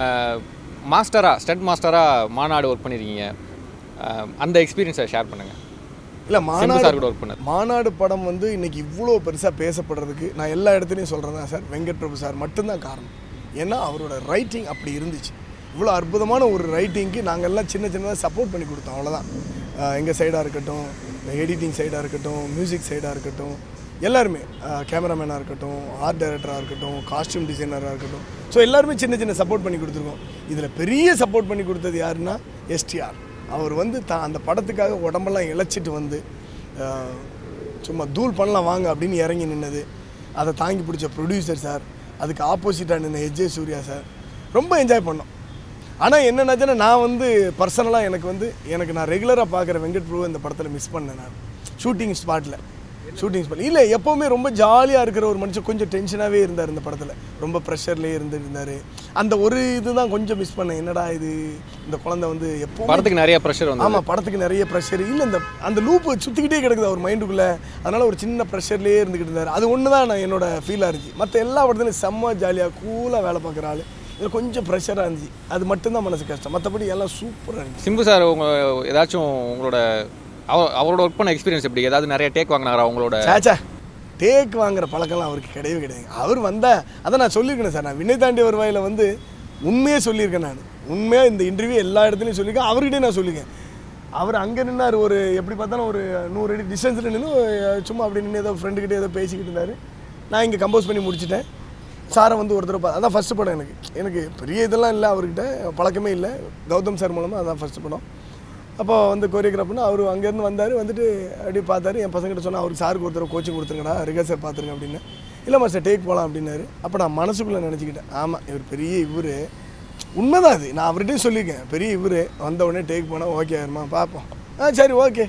மாஸ்டராக ஸ்டட் மாஸ்டராக மாநாடு ஒர்க் பண்ணியிருக்கீங்க அஹ், அந்த எக்ஸ்பீரியன்ஸை ஷேர் பண்ணுங்கள் இல்லை செம்பு மாநாடு சார் கூட ஒர்க் பண்ணது மாநாடு படம் வந்து இன்னைக்கு இவ்வளோ பெருசாக பேசப்படுறதுக்கு நான் எல்லா இடத்துலையும் சொல்கிறேன் தான் சார் வெங்கட் பிரபு சார் மட்டும்தான் காரணம் ஏன்னா அவரோட ரைட்டிங் அப்படி இருந்துச்சு இவ்வளோ அற்புதமான ஒரு ரைட்டிங்க்கு நாங்கள் எல்லாம் சின்ன சின்னதாக சப்போர்ட் பண்ணி கொடுத்தோம் அவ்வளோதான் எங்கள் சைடாக இருக்கட்டும் எடிட்டிங் சைடாக இருக்கட்டும் மியூசிக் சைடாக இருக்கட்டும் எல்லாருமே கேமராமேனாக இருக்கட்டும் ஆர்ட் டைரக்டராக இருக்கட்டும் காஸ்டியூம் டிசைனராக இருக்கட்டும் ஸோ எல்லாருமே சின்ன சின்ன சப்போர்ட் பண்ணி கொடுத்துருக்கோம் இதில் பெரிய சப்போர்ட் பண்ணி கொடுத்தது யாருன்னா எஸ்டிஆர் அவர் வந்து தான் அந்த படத்துக்காக உடம்பெல்லாம் இழைச்சிட்டு வந்து ஆஹ், சும்மா தூள் பண்ணலாம் வாங்க அப்படின்னு இறங்கி நின்னது அதை தாங்கி பிடிச்ச ப்ரொடியூசர் சார் அதுக்கு ஆப்போசிட்டாக நின்ன எஜே சூர்யா சார் ரொம்ப என்ஜாய் பண்ணோம் ஆனால் என்னென்னாச்சுன்னா நான் வந்து பர்சனலாக எனக்கு வந்து எனக்கு நான் ரெகுலராக பார்க்குற வெங்கட் பிரபு இந்த படத்தில் மிஸ் பண்ணேன் நான் ஷூட்டிங் ஸ்பாட்டில் ஷூட்டிங் ஸ்பாட் இல்லை எப்போவுமே ரொம்ப ஜாலியாக இருக்கிற ஒரு மனுஷன் கொஞ்சம் டென்ஷனாகவே இருந்தார் இந்த படத்தில் ரொம்ப ப்ரெஷர்லேயே இருந்துட்டு இருந்தார் அந்த ஒரு இதுதான் கொஞ்சம் மிஸ் பண்ணேன் என்னடா இது இந்த குழந்தை வந்து எப்போ படத்துக்கு நிறைய ப்ரெஷர் வந்து ஆமாம் படத்துக்கு நிறைய ப்ரெஷர் இல்லை இந்த அந்த லூப்பு சுற்றிக்கிட்டே கிடக்குது அவர் மைண்டுக்குள்ளே அதனால் ஒரு சின்ன ப்ரெஷர்லேயே இருந்துக்கிட்டு இருந்தார் அது ஒன்று தான் நான் என்னோட ஃபீலாக இருந்துச்சு மற்ற எல்லா படத்துலையும் செம்ம ஜாலியாக கூலாக வேலை பார்க்குற ஆள் இதில் கொஞ்சம் ப்ரெஷராக இருந்துச்சு அது மட்டும்தான் மனசு கஷ்டம் மற்றபடி எல்லாம் சூப்பராக இருந்துச்சு சிம்பு சார் உங்க ஏதாச்சும் உங்களோட அவ- அவரோட ஒர்க் பண்ண எக்ஸ்பீரியன்ஸ் எப்படி ஏதாவது நிறைய டேக் வாங்கினாரா உங்களோட சேச்சா டேக் வாங்குற பழக்கம்லாம் அவருக்கு கிடையவே கிடையாது அவர் வந்தால் அதை நான் சொல்லியிருக்கேன் சார் நான் விண்ணை தாண்டி வருவாயில் வந்து உண்மையே சொல்லியிருக்கேன் நான் உண்மையாக இந்த இன்டர்வியூ எல்லா இடத்துலையும் சொல்லியிருக்கேன் அவர்கிட்டே நான் சொல்லியிருக்கேன் அவர் அங்கே நின்னார் ஒரு எப்படி பார்த்தாலும் ஒரு நூறு அடி டிஸ்டன்ஸில் நின்று சும்மா அப்படி நின்று ஏதோ ஃப்ரெண்டுக்கிட்டே ஏதோ பேசிக்கிட்டு இருந்தார் நான் இங்கே கம்போஸ் பண்ணி முடிச்சிட்டேன் சாரை வந்து ஒரு தடவை பா- அதான் ஃபஸ்ட்டு படம் எனக்கு எனக்கு பெரிய இதெல்லாம் இல்லை அவர்கிட்ட பழக்கமே இல்லை கௌதம் சார் மூலமாக அதான் ஃபஸ்ட்டு படம் அப்போ வந்து கோரியோகிராஃப்னு அவர் அங்கேருந்து வந்தார் வந்துட்டு அப்படி பார்த்தாரு என் பசங்கிட்ட சொன்னால் அவருக்கு சாருக்கு ஒருத்தர் கோச்சிங் கொடுத்துருங்கடா ரிகர்சல் பார்த்துருங்க அப்படின்னு இல்லை மாஸ்டர் டேக் போகலாம் அப்படின்னாரு அப்போ நான் மனசுக்குள்ளே நினச்சிக்கிட்டேன் ஆமாம் இவர் பெரிய இவர் உண்மைதான் அது நான் அவர்கிட்டயும் சொல்லியிருக்கேன் பெரிய இவர் வந்த உடனே டேக் போனால் ஓகே ஆயிருமா பார்ப்போம் ஆ சரி ஓகே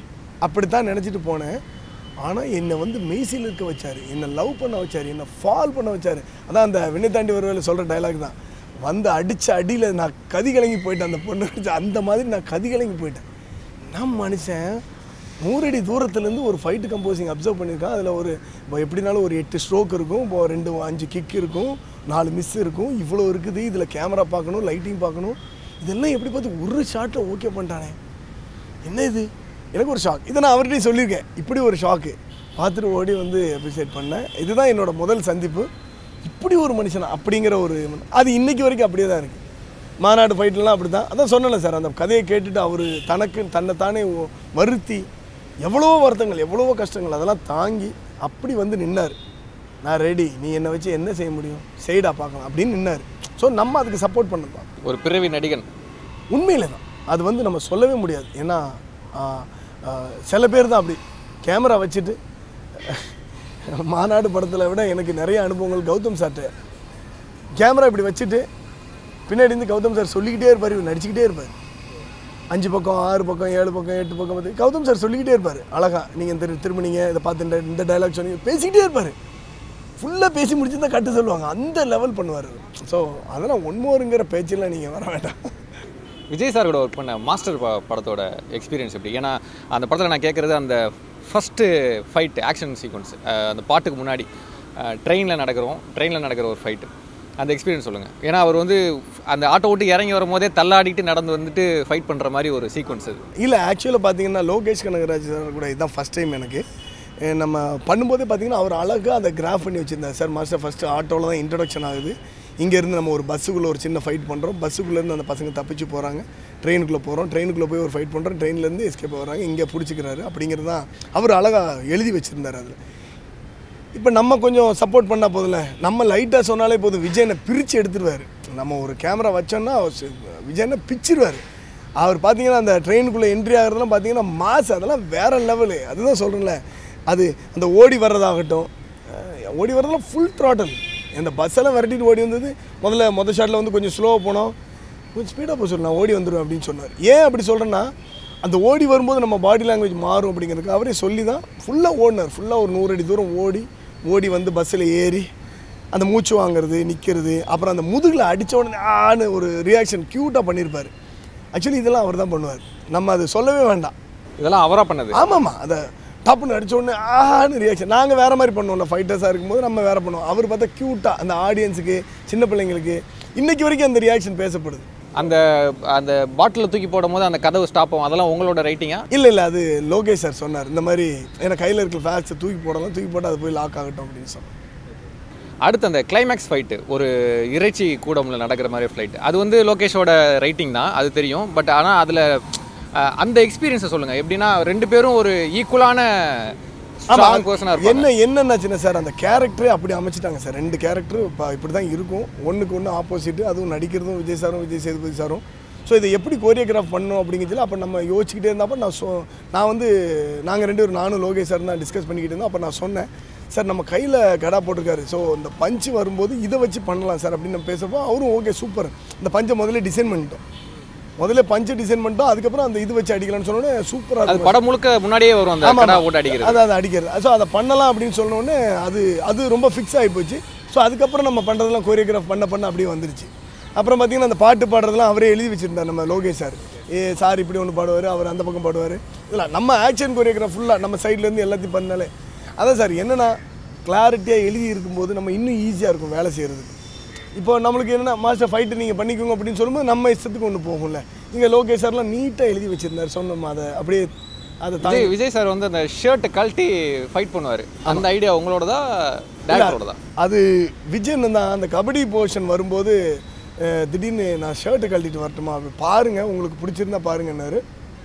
அப்படித்தான் நினச்சிட்டு போனேன் ஆனால் என்னை வந்து மெய்சில் இருக்க வச்சார் என்னை லவ் பண்ண வச்சார் என்னை ஃபால் பண்ண வச்சார் அதான் அந்த விண்ணை தாண்டி வருவேல சொல்கிற டைலாக் தான் வந்து அடித்த அடியில் நான் கதி கலங்கி போயிட்டேன் அந்த பொண்ணு அடிச்ச அந்த மாதிரி நான் கதி கலங்கி போயிட்டேன் நான் மனுஷன் நூறடி தூரத்துலேருந்து ஒரு ஃபைட்டு கம்போசிங் அப்சர்வ் பண்ணியிருக்கான் அதில் ஒரு இப்போ எப்படினாலும் ஒரு எட்டு ஸ்ட்ரோக் இருக்கும் இப்போ ரெண்டு அஞ்சு கிக் இருக்கும் நாலு மிஸ் இருக்கும் இவ்வளோ இருக்குது இதில் கேமரா பார்க்கணும் லைட்டிங் பார்க்கணும் இதெல்லாம் எப்படி பார்த்து ஒரு ஷாட்டில் ஓகே பண்ணிட்டானே என்ன இது எனக்கு ஒரு ஷாக் இதை நான் அவர்கிட்டயும் சொல்லியிருக்கேன் இப்படி ஒரு ஷாக்கு பார்த்துட்டு ஓடி வந்து அப்ரிஷியேட் பண்ணேன் இதுதான் என்னோட முதல் சந்திப்பு இப்படி ஒரு மனுஷனா அப்படிங்கிற ஒரு அது இன்னைக்கு வரைக்கும் அப்படியே தான் இருக்குது மாநாடு ஃபைட்லலாம் அப்படி தான் அதான் சொன்னேன்ல சார் அந்த கதையை கேட்டுட்டு அவர் தனக்கு தன்னைத்தானே ஒ- வருத்தி எவ்வளவோ வருத்தங்கள் எவ்வளவோ கஷ்டங்கள் அதெல்லாம் தாங்கி அப்படி வந்து நின்னார் நான் ரெடி நீ என்னை வச்சு என்ன செய்ய முடியும் செய்டா பார்க்கலாம் அப்படின்னு நின்னார் ஸோ நம்ம அதுக்கு சப்போர்ட் பண்ணது தான் ஒரு பிறவி நடிகன் உண்மையில தான் அது வந்து நம்ம சொல்லவே முடியாது ஏன்னா ஆ, ஆ, சில பேர் தான் அப்படி கேமரா வச்சுட்டு மாநாடு படத்தில் விட எனக்கு நிறைய அனுபவங்கள் கௌதம் சார்ட்ட கேமரா இப்படி வச்சுட்டு பின்னாடி இருந்து கௌதம் சார் சொல்லிக்கிட்டே இருப்பார் இவர் நடிச்சுக்கிட்டே இருப்பார் அஞ்சு பக்கம் ஆறு பக்கம் ஏழு பக்கம் எட்டு பக்கம் பத்து கௌதம் சார் சொல்லிக்கிட்டே இருப்பார் அழகா நீங்கள் திரு திரும்பினீங்க இதை பார்த்து இந்த இந்த டைலாக் சொன்னீங்க பேசிக்கிட்டே இருப்பார் ஃபுல்லாக பேசி முடிச்சு தான் கட்டு சொல்லுவாங்க அந்த லெவல் பண்ணுவார் ஸோ அதெல்லாம் ஒன்மோருங்கிற பேச்செல்லாம் நீங்கள் வர வேண்டாம் விஜய் சார் கூட ஒர்க் பண்ண மாஸ்டர் ப படத்தோட எக்ஸ்பீரியன்ஸ் எப்படி ஏன்னா அந்த படத்தில் நான் கேட்குறது அந்த ஃபஸ்ட்டு ஃபைட் ஆக்ஷன் சீக்வன்ஸ் அந்த பாட்டுக்கு முன்னாடி ட்ரெயினில் நடக்கிறோம் ட்ரெயினில் நடக்கிற ஒரு ஃபைட்டு அந்த எக்ஸ்பீரியன்ஸ் சொல்லுங்கள் ஏன்னா அவர் வந்து அந்த ஆட்டோ விட்டு இறங்கி வரும்போதே தள்ளாடிட்டு நடந்து வந்துட்டு ஃபைட் பண்ணுற மாதிரி ஒரு சீக்வன்ஸ் அது இல்லை ஆக்சுவலாக பார்த்தீங்கன்னா லோகேஷ் கனகராஜ் சார் கூட இதுதான் ஃபஸ்ட் டைம் எனக்கு அஹ் நம்ம பண்ணும்போதே பார்த்தீங்கன்னா அவர் அழகாக அதை கிராஃப் பண்ணி வச்சுருந்தார் சார் மாஸ்டர் ஃபஸ்ட்டு ஆட்டோவில் தான் இன்ட்ரடக்ஷன் ஆகுது இங்கேருந்து நம்ம ஒரு பஸ்ஸுக்குள்ளே ஒரு சின்ன ஃபைட் பண்ணுறோம் பஸ்ஸுக்குள்ளேருந்து அந்த பசங்க தப்பிச்சு போகிறாங்க ட்ரெயினுக்குள்ளே போகிறோம் ட்ரெயினுக்குள்ளே போய் ஒரு ஃபைட் பண்ணுறோம் ட்ரெயின்லேருந்து எஸ்கேப் வராங்க இங்கே பிடிச்சிக்கிறாரு அப்படிங்கிறது தான் அவர் அழகாக எழுதி வச்சுருந்தார் அதில் இப்போ நம்ம கொஞ்சம் சப்போர்ட் பண்ணால் போதும்ல நம்ம லைட்டாக சொன்னாலே போதும் விஜயனை பிரித்து எடுத்துருவார் நம்ம ஒரு கேமரா வச்சோன்னா அவர் சி- விஜயனை பிச்சிருவார் அவர் பார்த்தீங்கன்னா அந்த ட்ரெயினுக்குள்ளே என்ட்ரி ஆகிறதுலாம் பார்த்தீங்கன்னா மாஸ் அதெல்லாம் வேற லெவலு அதுதான் சொல்கிறேன்ல அது அந்த ஓடி வர்றதாகட்டும் அஹ் ஓடி வர்றதெல்லாம் ஃபுல் த்ராட்டல் அந்த பஸ்ஸெல்லாம் விரட்டிட்டு ஓடி வந்தது முதல்ல மொதல் ஷாட்டில் வந்து கொஞ்சம் ஸ்லோவாக போனோம் கொஞ்சம் ஸ்பீடாக போக சொல்லு நான் ஓடி வந்துடுவேன் அப்படின்னு சொன்னார் ஏன் அப்படி சொல்கிறேன்னா அந்த ஓடி வரும்போது நம்ம பாடி லாங்குவேஜ் மாறும் அப்படிங்கிறதுக்கு அவரே சொல்லி தான் ஃபுல்லாக ஓடினார் ஃபுல்லாக ஒரு நூறு அடி தூரம் ஓடி ஓடி வந்து பஸ்ஸில் ஏறி அந்த மூச்சு வாங்குறது நிற்கிறது அப்புறம் அந்த முதுகில் அடிச்ச உடனே ஆன்னு ஒரு ரியாக்ஷன் க்யூட்டாக பண்ணியிருப்பார் ஆக்சுவலி இதெல்லாம் அவர் தான் பண்ணுவார் நம்ம அது சொல்லவே வேண்டாம் இதெல்லாம் அவராக பண்ணது ஆமாம்மா அதை டப்புன்னு அடிச்ச உடனே ஆன்னு ரியாக்ஷன் நாங்கள் வேறு மாதிரி பண்ணுவோம்ல ஃபைட்டர்ஸாக இருக்கும்போது நம்ம வேறு பண்ணுவோம் அவர் பார்த்தா க்யூட்டாக அந்த ஆடியன்ஸுக்கு சின்ன பிள்ளைங்களுக்கு இன்னைக்கு வரைக்கும் அந்த ரியாக்ஷன் பேசப்படுது அந்த அந்த பாட்டிலில் தூக்கி போடும்போது அந்த கதவு ஸ்டாப் ஆகும் அதெல்லாம் உங்களோட ரைட்டிங்கா இல்லை இல்லை அது லோகேஷ் சார் சொன்னார் இந்த மாதிரி எனக்கு கையில் இருக்கிற ஃபேக்ஸை தூக்கி போடலாம் தூக்கி போட்டு அது போய் லாக் ஆகட்டும் அப்படின்னு சொன்னார் அடுத்து அந்த கிளைமேக்ஸ் ஃபைட்டு ஒரு இறைச்சி கூடம்ல நடக்கிற மாதிரி ஃப்ளைட் அது வந்து லோகேஷோட ரைட்டிங் தான் அது தெரியும் பட் ஆனால் அதில் அந்த எக்ஸ்பீரியன்ஸை சொல்லுங்கள் எப்படின்னா ரெண்டு பேரும் ஒரு ஈக்குவலான ஸ்ட்ராங் பர்சனாக இருப்பாங்க என்ன என்னென்னாச்சுன்னா சார் அந்த கேரக்டரே அப்படி அமைச்சிட்டாங்க சார் ரெண்டு கேரக்டர் இப்போ இப்படி தான் இருக்கும் ஒன்றுக்கு ஒன்று ஆப்போசிட் அதுவும் நடிக்கிறதும் விஜய் சாரும் விஜய் சேதுபதி சாரும் ஸோ இதை எப்படி கோரியோகிராஃப் பண்ணணும் அப்படிங்கிறதுல அப்போ நம்ம யோசிச்சுக்கிட்டே இருந்தப்போ நான் சொ நான் வந்து நாங்கள் ரெண்டு பேரும் நானும் லோகேஷ் சார் தான் டிஸ்கஸ் பண்ணிக்கிட்டு இருந்தோம் அப்போ நான் சொன்னேன் சார் நம்ம கையில் கடா போட்டிருக்காரு ஸோ இந்த பஞ்சு வரும்போது இதை வச்சு பண்ணலாம் சார் அப்படின்னு நம்ம பேசப்போ அவரும் ஓகே சூப்பர் இந்த பஞ்சை முதல்ல டிசைன் பண்ணிட்டோம் முதல்ல பஞ்சு டிசைன் பண்ணிட்டோம் அதுக்கப்புறம் அந்த இது வச்சு அடிக்கலாம்னு சொன்னோன்னே சூப்பராக அது படம் முழுக்க முன்னாடியே வரும் அந்த ஆமா, கடா ஆமா. ஓட்டு அடிக்கிறது அது அதை அடிக்கிறது ஸோ அதை பண்ணலாம் அப்படின்னு சொன்ன உடனே அது அது ரொம்ப ஃபிக்ஸ் ஆகி போச்சு ஸோ அதுக்கப்புறம் நம்ம பண்ணுறதெல்லாம் கோரியோகிராஃப் பண்ண பண்ண அப்படியே வந்துருச்சு அப்புறம் பார்த்தீங்கன்னா அந்த பாட்டு பாடுறதெல்லாம் அவரே எழுதி வச்சிருந்தார் நம்ம லோகேஷ் சார் ஏ சார் இப்படி ஒன்று பாடுவார் அவர் அந்த பக்கம் பாடுவார் இல்லை நம்ம ஆக்ஷன் கோரியோகிராஃப் ஃபுல்லாக நம்ம சைட்லேருந்து எல்லாத்தையும் பண்ணாலே அதான் சார் என்னென்னா கிளாரிட்டியாக எழுதி இருக்கும்போது நம்ம இன்னும் ஈஸியாக இருக்கும் வேலை செய்கிறதுக்கு இப்போ நம்மளுக்கு என்னென்னா மாஸ்டர் ஃபைட்டு நீங்கள் பண்ணிக்கோங்க அப்படின்னு சொல்லும்போது நம்ம இஷ்டத்துக்கு ஒன்று போகும்ல இங்கே லோகேஷ் சார்லாம் நீட்டாக எழுதி வச்சிருந்தார் சொன்னோம் அதை அப்படியே அதை தாண்டி விஜய் விஜய் சார் வந்து அந்த ஷர்ட்டை கழட்டி ஃபைட் பண்ணுவார் அந்த ஐடியா உங்களோட தான் டேரக்டரோட தான் அது விஜயன் தான் அந்த கபடி போர்ஷன் வரும்போது அஹ், திடீர்னு நான் ஷர்ட்டு கழட்டிட்டு வரட்டுமா அப்படி பாருங்க உங்களுக்கு பிடிச்சிருந்தா பாருங்கன்னாரு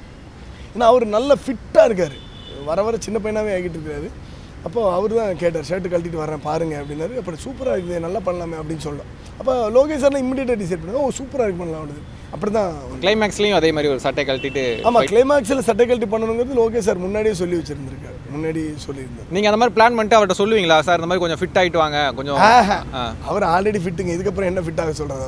ஏன்னா அவர் நல்ல ஃபிட்டாக இருக்கார் வர வர சின்ன பையனாகவே ஆகிட்டு இருக்காரு அப்போ அவர் தான் கேட்டார் ஷர்ட்டு கழட்டிட்டு வரேன் பாருங்க அப்படின்னாரு அப்புறம் சூப்பராக இருக்குது நல்லா பண்ணலாமே அப்படின்னு சொல்லலாம் அப்போ லோகேஷ் சார்லாம் இம்மிடியேட்டாக டிசைட் பண்ணாங்க ஓ சூப்பராக இருக்கு பண்ணலாம் அப்படின்னு அப்படி தான் கிளைமேக்ஸ்லையும் அதே மாதிரி ஒரு சட்டை கழட்டிட்டு ஆமாம் கிளைமாக்ஸில் சட்டை கழட்டி பண்ணணுங்கிறது லோகேஷ் சார் முன்னாடியே சொல்லி வச்சுருந்துருக்காரு முன்னாடி சொல்லியிருந்தார் நீங்கள் அந்த மாதிரி பிளான் பண்ணிட்டு அவர்கிட்ட சொல்லுவீங்களா சார் இந்த மாதிரி கொஞ்சம் ஃபிட் ஆகிட்டு வாங்க கொஞ்சம் ஆஹா. ஆ. அவர் ஆல்ரெடி ஃபிட்டுங்க இதுக்கப்புறம் என்ன ஃபிட் ஆக சொல்கிறது அவரை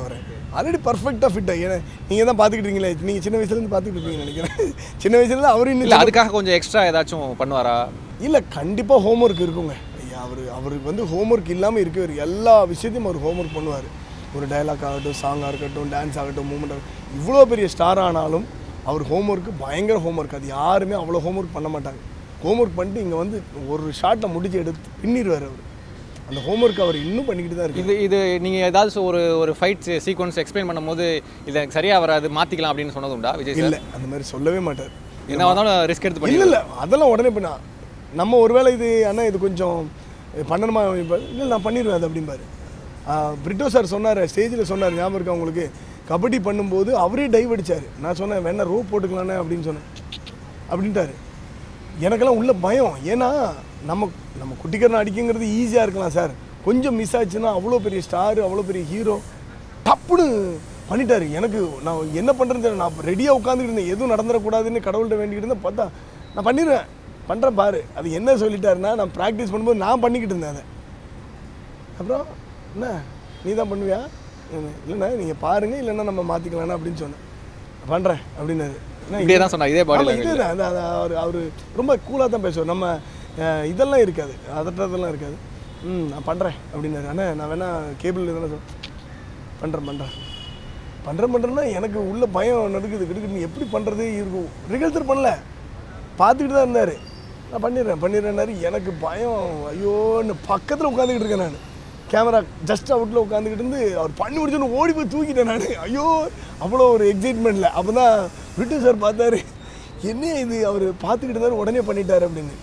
ஆல்ரெடி பர்ஃபெக்டாக ஃபிட் ஏன்னா நீங்கள் தான் பார்த்துக்கிட்டு இருக்கீங்களே நீங்கள் சின்ன வயசுலேருந்து பார்த்துக்கிட்டு இருப்பீங்கன்னு நினைக்கிறேன் சின்ன வயசுலேருந்து அவரும் இல்லை இன்னும் அதுக்காக கொஞ்சம் எக்ஸ்ட்ரா ஏதாச்சும் பண்ணுவாரா இல்லை கண்டிப்பாக ஹோம்ஒர்க் இருக்குங்க ஐயா அவர் அவருக்கு வந்து ஹோம்ஒர்க் இல்லாமல் இருக்கவர் எல்லா விஷயத்தையும் அவர் ஹோம்ஒர்க் பண்ணுவார் ஒரு டயலாக் ஆகட்டும் சாங்காக இருக்கட்டும் டான்ஸ் ஆகட்டும் மூமெண்ட் ஆகட்டும் இவ்வளோ பெரிய ஸ்டார் ஆனாலும் அவர் ஹோம்ஒர்க்கு பயங்கர ஹோம்ஒர்க் அது யாருமே அவ்வளோ ஹோம்ஒர்க் பண்ண மாட்டாங்க ஹோம்ஒர்க் பண்ணிட்டு இங்கே வந்து ஒரு ஷாட்டில் முடிச்சு எடுத்து பின்னிடுவார் அவர் அந்த ஹோம்ஒர்க் அவர் இன்னும் பண்ணிக்கிட்டு தான் இருக்கு இது இது நீங்கள் ஏதாச்சும் ஒரு ஒரு ஃபைட் சீக்வன்ஸ் எக்ஸ்பிளைன் பண்ணும்போது இது எனக்கு சரியாக வராது மாற்றிக்கலாம் அப்படின்னு சொன்னது உண்டா விஜய் சார் இல்லை அந்த மாதிரி சொல்லவே மாட்டார் என்ன வந்தாலும் ரிஸ்க் எடுத்து பண்ணி இல்லை இல்லை அதெல்லாம் உடனே பண்ண நம்ம ஒருவேளை இது அண்ணா இது கொஞ்சம் பண்ணணுமா இல்லை நான் பண்ணிடுவேன் அது அப்படிம்பாரு ஆ, பிரிட்டோ சார் சொன்னார் ஸ்டேஜில் சொன்னார் ஞாபகம் இருக்கா உங்களுக்கு கபடி பண்ணும்போது அவரே டைவ் அடிச்சார் நான் சொன்னேன் வேணா ரோப் போட்டுக்கலானே அப்படின்னு சொன்னேன் அப்படின்ட்டாரு எனக்கெல்லாம் உள்ள பயம் ஏன்னா நம்ம நம்ம குட்டிக்கரனை அடிக்குங்கிறது ஈஸியாக இருக்கலாம் சார் கொஞ்சம் மிஸ் ஆச்சுன்னா அவ்வளோ பெரிய ஸ்டார் அவ்வளோ பெரிய ஹீரோ டப்புன்னு பண்ணிட்டாரு எனக்கு நான் என்ன பண்ணுறது நான் ரெடியாக உட்காந்துக்கிட்டு இருந்தேன் எதுவும் நடந்துடக்கூடாதுன்னு கடவுள்கிட்ட வேண்டிக்கிட்டு இருந்தேன் பார்த்தா நான் பண்ணிடுவேன் பண்ணுறேன் பாரு அது என்ன சொல்லிட்டாருன்னா நான் ப்ராக்டிஸ் பண்ணும்போது நான் பண்ணிக்கிட்டு இருந்தேன் அதை அப்புறம் என்ன நீ தான் பண்ணுவியா இல்லைண்ணா நீங்கள் பாருங்கள் இல்லைன்னா நம்ம மாற்றிக்கலாம்னா அப்படின்னு சொன்னேன் பண்ணுறேன் அப்படின்னாரு என்ன இப்படியே தான் சொன்னாங்க இதே பாடி ஆமா, இதேதான். அது அது அவர் அவர் ரொம்ப கூலாக தான் பேசுவார் நம்ம அஹ், இதெல்லாம் இருக்காது அதட்டதெல்லாம் இருக்காது ம் நான் பண்ணுறேன் அப்படின்னாரு அண்ணா நான் வேணா கேபிள் தானே சொல் பண்ணுறேன் பண்ணுறேன் பண்ணுறேன் பண்ணுறேன்னா எனக்கு உள்ள பயம் நடுக்குது கிடுக்குது நீ எப்படி பண்ணுறது இருக்கும் ரிகல்சர் பண்ணல பார்த்துக்கிட்டு தான் இருந்தார் நான் பண்ணிடுறேன் பண்ணிடுறேன்னாரு எனக்கு பயம் ஐயோன்னு பக்கத்தில் உட்காந்துக்கிட்டு இருக்கேன் நான் கேமரா ஜஸ்ட் அவுட்டில் உட்காந்துக்கிட்டு இருந்து அவர் பண்ணி முடிச்சோன்னு ஓடி போய் தூக்கிட்டேன் நான் ஐயோ அவ்வளோ ஒரு எக்ஸைட்மெண்ட்டில் அப்போ தான் விட்டு சார் பார்த்தாரு என்ன இது அவர் பார்த்துக்கிட்டு இருந்தாரு உடனே பண்ணிட்டாரு அப்படின்னு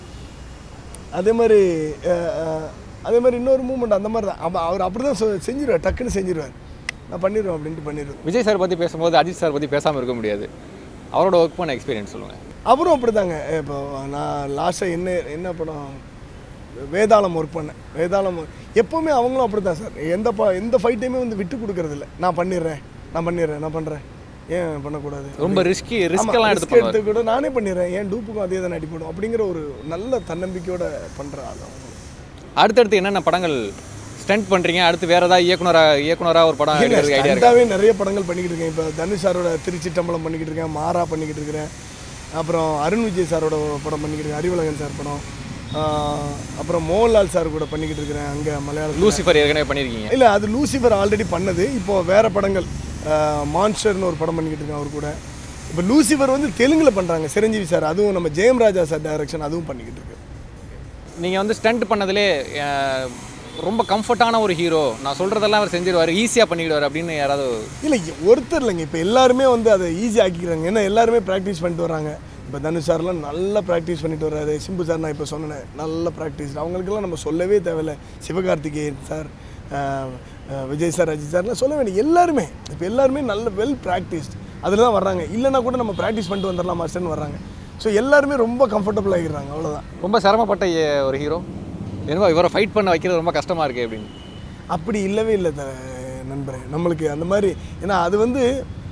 அதே மாதிரி அஹ், அஹ், அதே மாதிரி இன்னொரு மூமெண்ட் அந்த மாதிரி தான் அப்போ அவர் அப்படி தான் செஞ்சிருவார் டக்குன்னு செஞ்சிருவார் நான் பண்ணிடுவேன் அப்படின்ட்டு பண்ணிடுவேன் விஜய் சார் பற்றி பேசும்போது அஜித் சார் பற்றி பேசாமல் இருக்க முடியாது அவரோட ஒர்க் பண்ண எக்ஸ்பீரியன்ஸ் சொல்லுங்கள் அவரும் அப்படி தாங்க இப்போ நான் லாஸ்ட்டாக என்ன என்ன படம் வேதாளம் ஒர்க் பண்ணேன் வேதாளம் எப்போவுமே அவங்களும் அப்படி தான் சார் எந்த ப எந்த ஃபைட்டையுமே வந்து விட்டு கொடுக்கறதில்ல நான் பண்ணிடுறேன் நான் பண்ணிடுறேன் நான் பண்ணுறேன் ஏன் பண்ணக்கூடாது ரொம்ப ரிஸ்கி ஆமா, ரிஸ்க்கெல்லாம் எடுத்து risk பண்ணுவார் எடுத்து கூட நானே பண்ணிடுறேன் ஏன் டூப்புக்கும் அதே தான் அடிப்படும் அப்படிங்கிற ஒரு நல்ல தன்னம்பிக்கையோட பண்ணுற ஆள் அவங்க அடுத்தடுத்து என்னென்ன படங்கள் ஸ்டண்ட் பண்ணுறீங்க அடுத்து வேறு ஏதாவது இயக்குனராக இயக்குனராக ஒரு படம் எடுக்கிறதுக்கு ஐடியா இருக்கு ஸ்டண்டாகவே நிறைய படங்கள் பண்ணிக்கிட்டு இருக்கேன் இப்போ தனுஷ் சாரோட திருச்சிட்டம்பலம் பண்ணிக்கிட்டு இருக்கேன் மாறா பண்ணிக்கிட்டு இருக்கிறேன் அப்புறம் அருண் விஜய் சாரோட படம் பண்ணிக்கிட்டு இருக்கேன் அறிவுலகன் சார் படம் ஆஹ் அப்புறம் மோகன்லால் சார் கூட பண்ணிக்கிட்டு இருக்கிறேன் அங்கே மலையாளம் லூசிஃபர் ஏற்கனவே பண்ணியிருக்கீங்க இல்லை அது லூசிஃபர் ஆல்ரெடி பண்ணது இப்போ வேற படங்கள் மான்ஸ்டர்னு ஒரு படம் பண்ணிக்கிட்டு இருக்கேன் அவர் கூட இப்போ லூசிஃபர் வந்து தெலுங்கில் பண்ணுறாங்க சிரஞ்சீவி சார் அதுவும் நம்ம ஜெயம் ராஜா சார் டைரக்ஷன் அதுவும் பண்ணிக்கிட்டு இருக்கு நீங்கள் வந்து ஸ்டண்ட் பண்ணதுலே அஹ், ரொம்ப கம்ஃபர்ட்டான ஒரு ஹீரோ நான் சொல்கிறதெல்லாம் அவர் செஞ்சிருவார் ஈஸியாக பண்ணிடுவார் அப்படின்னு யாராவது இல்லை ஒருத்தர் இல்லைங்க இப்போ எல்லாருமே வந்து அதை ஈஸி ஆக்கிக்கிறாங்க ஏன்னா எல்லாருமே ப்ராக்டிஸ் பண்ணிட்டு வராங்க இப்போ தனுஷ் சார்லாம் நல்லா ப்ராக்டிஸ் பண்ணிட்டு வர்றாரு சிம்பு சார் நான் இப்போ சொன்னேன் நல்ல ப்ராக்டிஸ் அவங்களுக்கெல்லாம் நம்ம சொல்லவே தேவையில்ல சிவகார்த்திகேயன் சார் ஆஹ், ஆஹ், விஜய் சார் அஜித் சார்லாம் சொல்ல வேண்டிய எல்லாருமே இப்போ எல்லாருமே நல்ல வெல் ப்ராக்டிஸ்ட் அதில் தான் வர்றாங்க இல்லைன்னா கூட நம்ம ப்ராக்டிஸ் பண்ணிட்டு வந்துடலாம் மாஸ்டர்னு வர்றாங்க ஸோ எல்லாருமே ரொம்ப கம்ஃபர்டபுள் ஆகிடுறாங்க அவ்வளோதான் ரொம்ப சிரமப்பட்ட எ- ஒரு ஹீரோ என்னவோ இவரை ஃபைட் பண்ண வைக்கிறது ரொம்ப கஷ்டமாக இருக்குது அப்படின்னு அப்படி இல்லவே இல்லை த நண்பரே நம்மளுக்கு அந்த மாதிரி ஏன்னா அது வந்து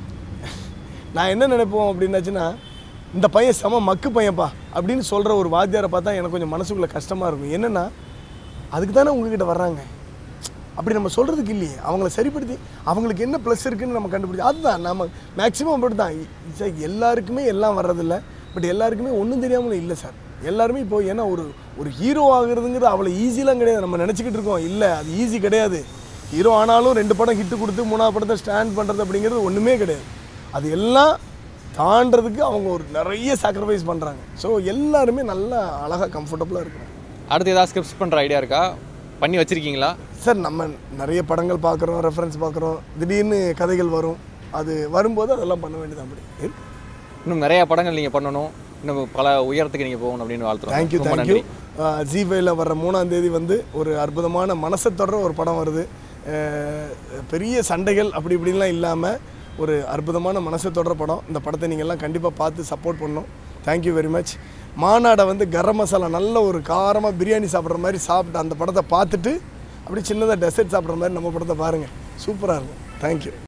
நான் என்ன நினைப்போம் அப்படின்னாச்சுன்னா இந்த பையன் செம மக்கு பையன்ப்பா அப்படின்னு சொல்கிற ஒரு வாத்தியாரை பார்த்தா எனக்கு கொஞ்சம் மனசுக்குள்ளே கஷ்டமாக இருக்கும் என்னென்னா அதுக்கு தானே உங்ககிட்ட வர்றாங்க அப்படி நம்ம சொல்கிறதுக்கு இல்லையே அவங்கள சரிப்படுத்தி அவங்களுக்கு என்ன ப்ளஸ் இருக்குன்னு நம்ம கண்டுபிடிச்சி அதுதான் நம்ம மேக்ஸிமம் அப்படி தான் சார் எல்லாருக்குமே எல்லாம் வர்றதில்ல பட் எல்லாருக்குமே ஒன்றும் தெரியாமலும் இல்லை சார் எல்லாருமே இப்போ ஏன்னா ஒரு ஒரு ஹீரோ ஆகுறதுங்கிறது அவ்வளோ ஈஸிலாம் கிடையாது நம்ம நினச்சிக்கிட்டு இருக்கோம் இல்லை அது ஈஸி கிடையாது ஹீரோ ஆனாலும் ரெண்டு படம் ஹிட்டு கொடுத்து மூணாவது படத்தை ஸ்டாண்ட் பண்ணுறது அப்படிங்கிறது ஒன்றுமே கிடையாது அது எல்லாம் தாண்டறதுக்கு அவங்க ஒரு நிறைய சாக்ரிஃபைஸ் பண்ணுறாங்க ஸோ எல்லாருமே நல்லா அழகாக கம்ஃபர்டபுளாக இருக்கிறாங்க அடுத்து ஏதாவது ஸ்கிரிப்ட்ஸ் பண்ணுற ஐடியா இருக்கா பண்ணி வச்சிருக்கீங்களா சார் நம்ம நிறைய படங்கள் பார்க்குறோம் ரெஃபரன்ஸ் பார்க்குறோம் திடீர்னு கதைகள் வரும் அது வரும்போது அதெல்லாம் பண்ண வேண்டியது அப்படி இருக்கு இன்னும் நிறைய படங்கள் நீங்கள் பண்ணணும் இன்னும் பல உயரத்துக்கு நீங்கள் போகணும் அப்படின்னு வாழ்த்துறோம் தேங்க்யூ ரொம்ப தேங்க்யூ நன்றி ஜி ஃபைவ்ல வர்ற மூணாம் தேதி வந்து ஒரு அற்புதமான மனசை தொடர ஒரு படம் வருது அஹ், பெரிய சண்டைகள் அப்படி இப்படின்லாம் இல்லாமல் ஒரு அற்புதமான மனசை தொடர படம் இந்த படத்தை நீங்கள் எல்லாம் கண்டிப்பாக பார்த்து சப்போர்ட் பண்ணணும் தேங்க்யூ வெரி மச் மாநாடை வந்து கரம் மசாலா நல்ல ஒரு காரமாக பிரியாணி சாப்பிட்ற மாதிரி சாப்பிட்டு அந்த படத்தை பார்த்துட்டு அப்படி சின்னதாக டெசர்ட் சாப்பிட்ற மாதிரி நம்ம படத்தை பாருங்கள் சூப்பராக இருக்கும் தேங்க்யூ